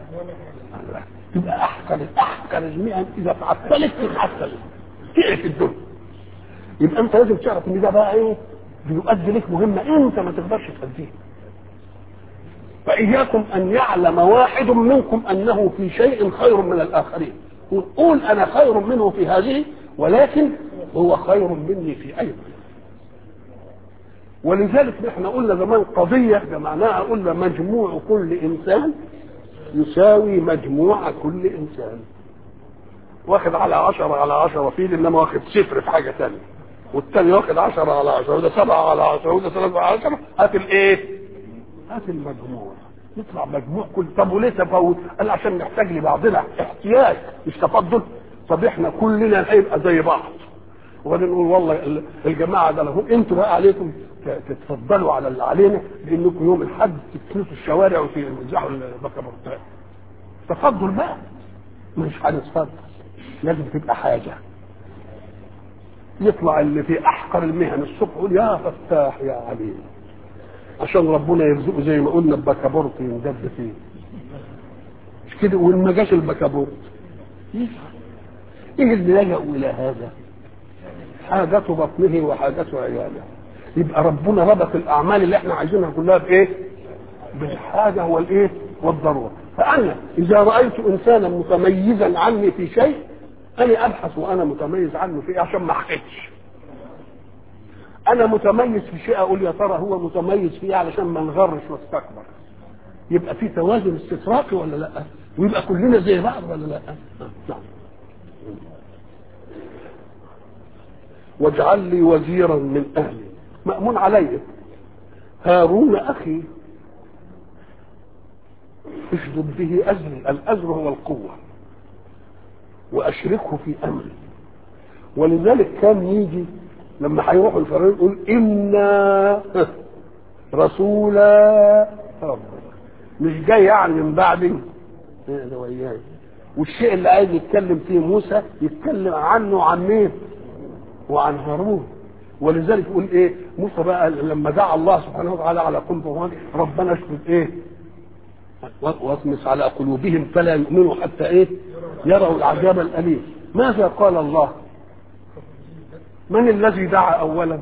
Speaker 1: تبقى احسن احسن المئن اذا تعطلت تتعطل تعرف الدنيا يبقى انت لازم تعرف ان ده بقى ايه بيؤدي لك مهمه انت ما تقدرش تأديها فإياكم أن يعلم واحد منكم أنه في شيء خير من الآخرين قول أنا خير منه في هذه ولكن هو خير مني في أيضا ولذلك احنا قلنا زمان قضية جمعناها قلنا مجموع كل إنسان يساوي مجموع كل إنسان واخد على عشرة على عشرة فيه إنما واخد صفر في حاجة تانية والتاني واخد عشرة على عشرة وده سبعة على عشرة وده ثلاثة على عشرة هات الإيه؟ هات المجموع يطلع مجموع كل طب وليه تفاوت؟ قال عشان نحتاج لبعضنا احتياج مش تفضل طب احنا كلنا هيبقى زي بعض وبعدين نقول والله الجماعه ده لهم انتوا بقى عليكم تتفضلوا على اللي علينا بانكم يوم الاحد تكنسوا الشوارع وتمزحوا البكابورتات تفضل بقى مش هنتفضل لازم تبقى حاجه يطلع اللي في احقر المهن الصبح يقول يا فتاح يا عليم عشان ربنا يرزقه زي ما قلنا بكابورت يندب فيه مش كده وان ما جاش البكابورت يفعل ايه اللي لجأوا الى هذا حاجة بطنه وحاجة عياله يبقى ربنا ربط الاعمال اللي احنا عايزينها كلها بايه بالحاجة والايه والضرورة فانا اذا رأيت انسانا متميزا عني في شيء انا ابحث وانا متميز عنه في ايه عشان ما احقدش انا متميز في شيء اقول يا ترى هو متميز فيه علشان ما نغرش واستكبر يبقى في توازن استفراقي ولا لا ويبقى كلنا زي بعض ولا لا نعم واجعل لي وزيرا من اهلي مأمون علي هارون اخي اشدد به ازري الازر هو القوه واشركه في امري ولذلك كان يجي لما هيروحوا الفرعون يقول انا رسولا ربك مش جاي يعني من بعدي ده وياي والشيء اللي عايز يتكلم فيه موسى يتكلم عنه عن مين؟ وعن هارون ولذلك يقول ايه موسى بقى لما دعا الله سبحانه وتعالى على قلوب ربنا اشفت ايه واطمس على قلوبهم فلا يؤمنوا حتى ايه يروا العذاب الاليم ماذا قال الله من الذي دعا اولا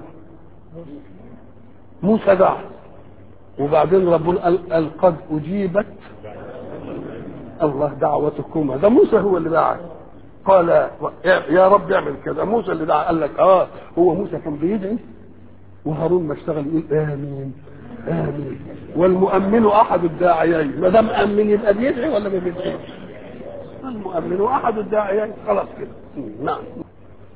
Speaker 1: موسى دعا وبعدين ربنا قال, قال قد اجيبت الله دعوتكما ده موسى هو اللي دعا قال يا رب اعمل كذا موسى اللي دعا قال لك اه هو موسى كان بيدعي وهارون ما اشتغل يقول امين امين والمؤمن احد الداعيين ما دام امن يبقى بيدعي ولا ما بيدعيش المؤمن احد الداعيين خلاص كده نعم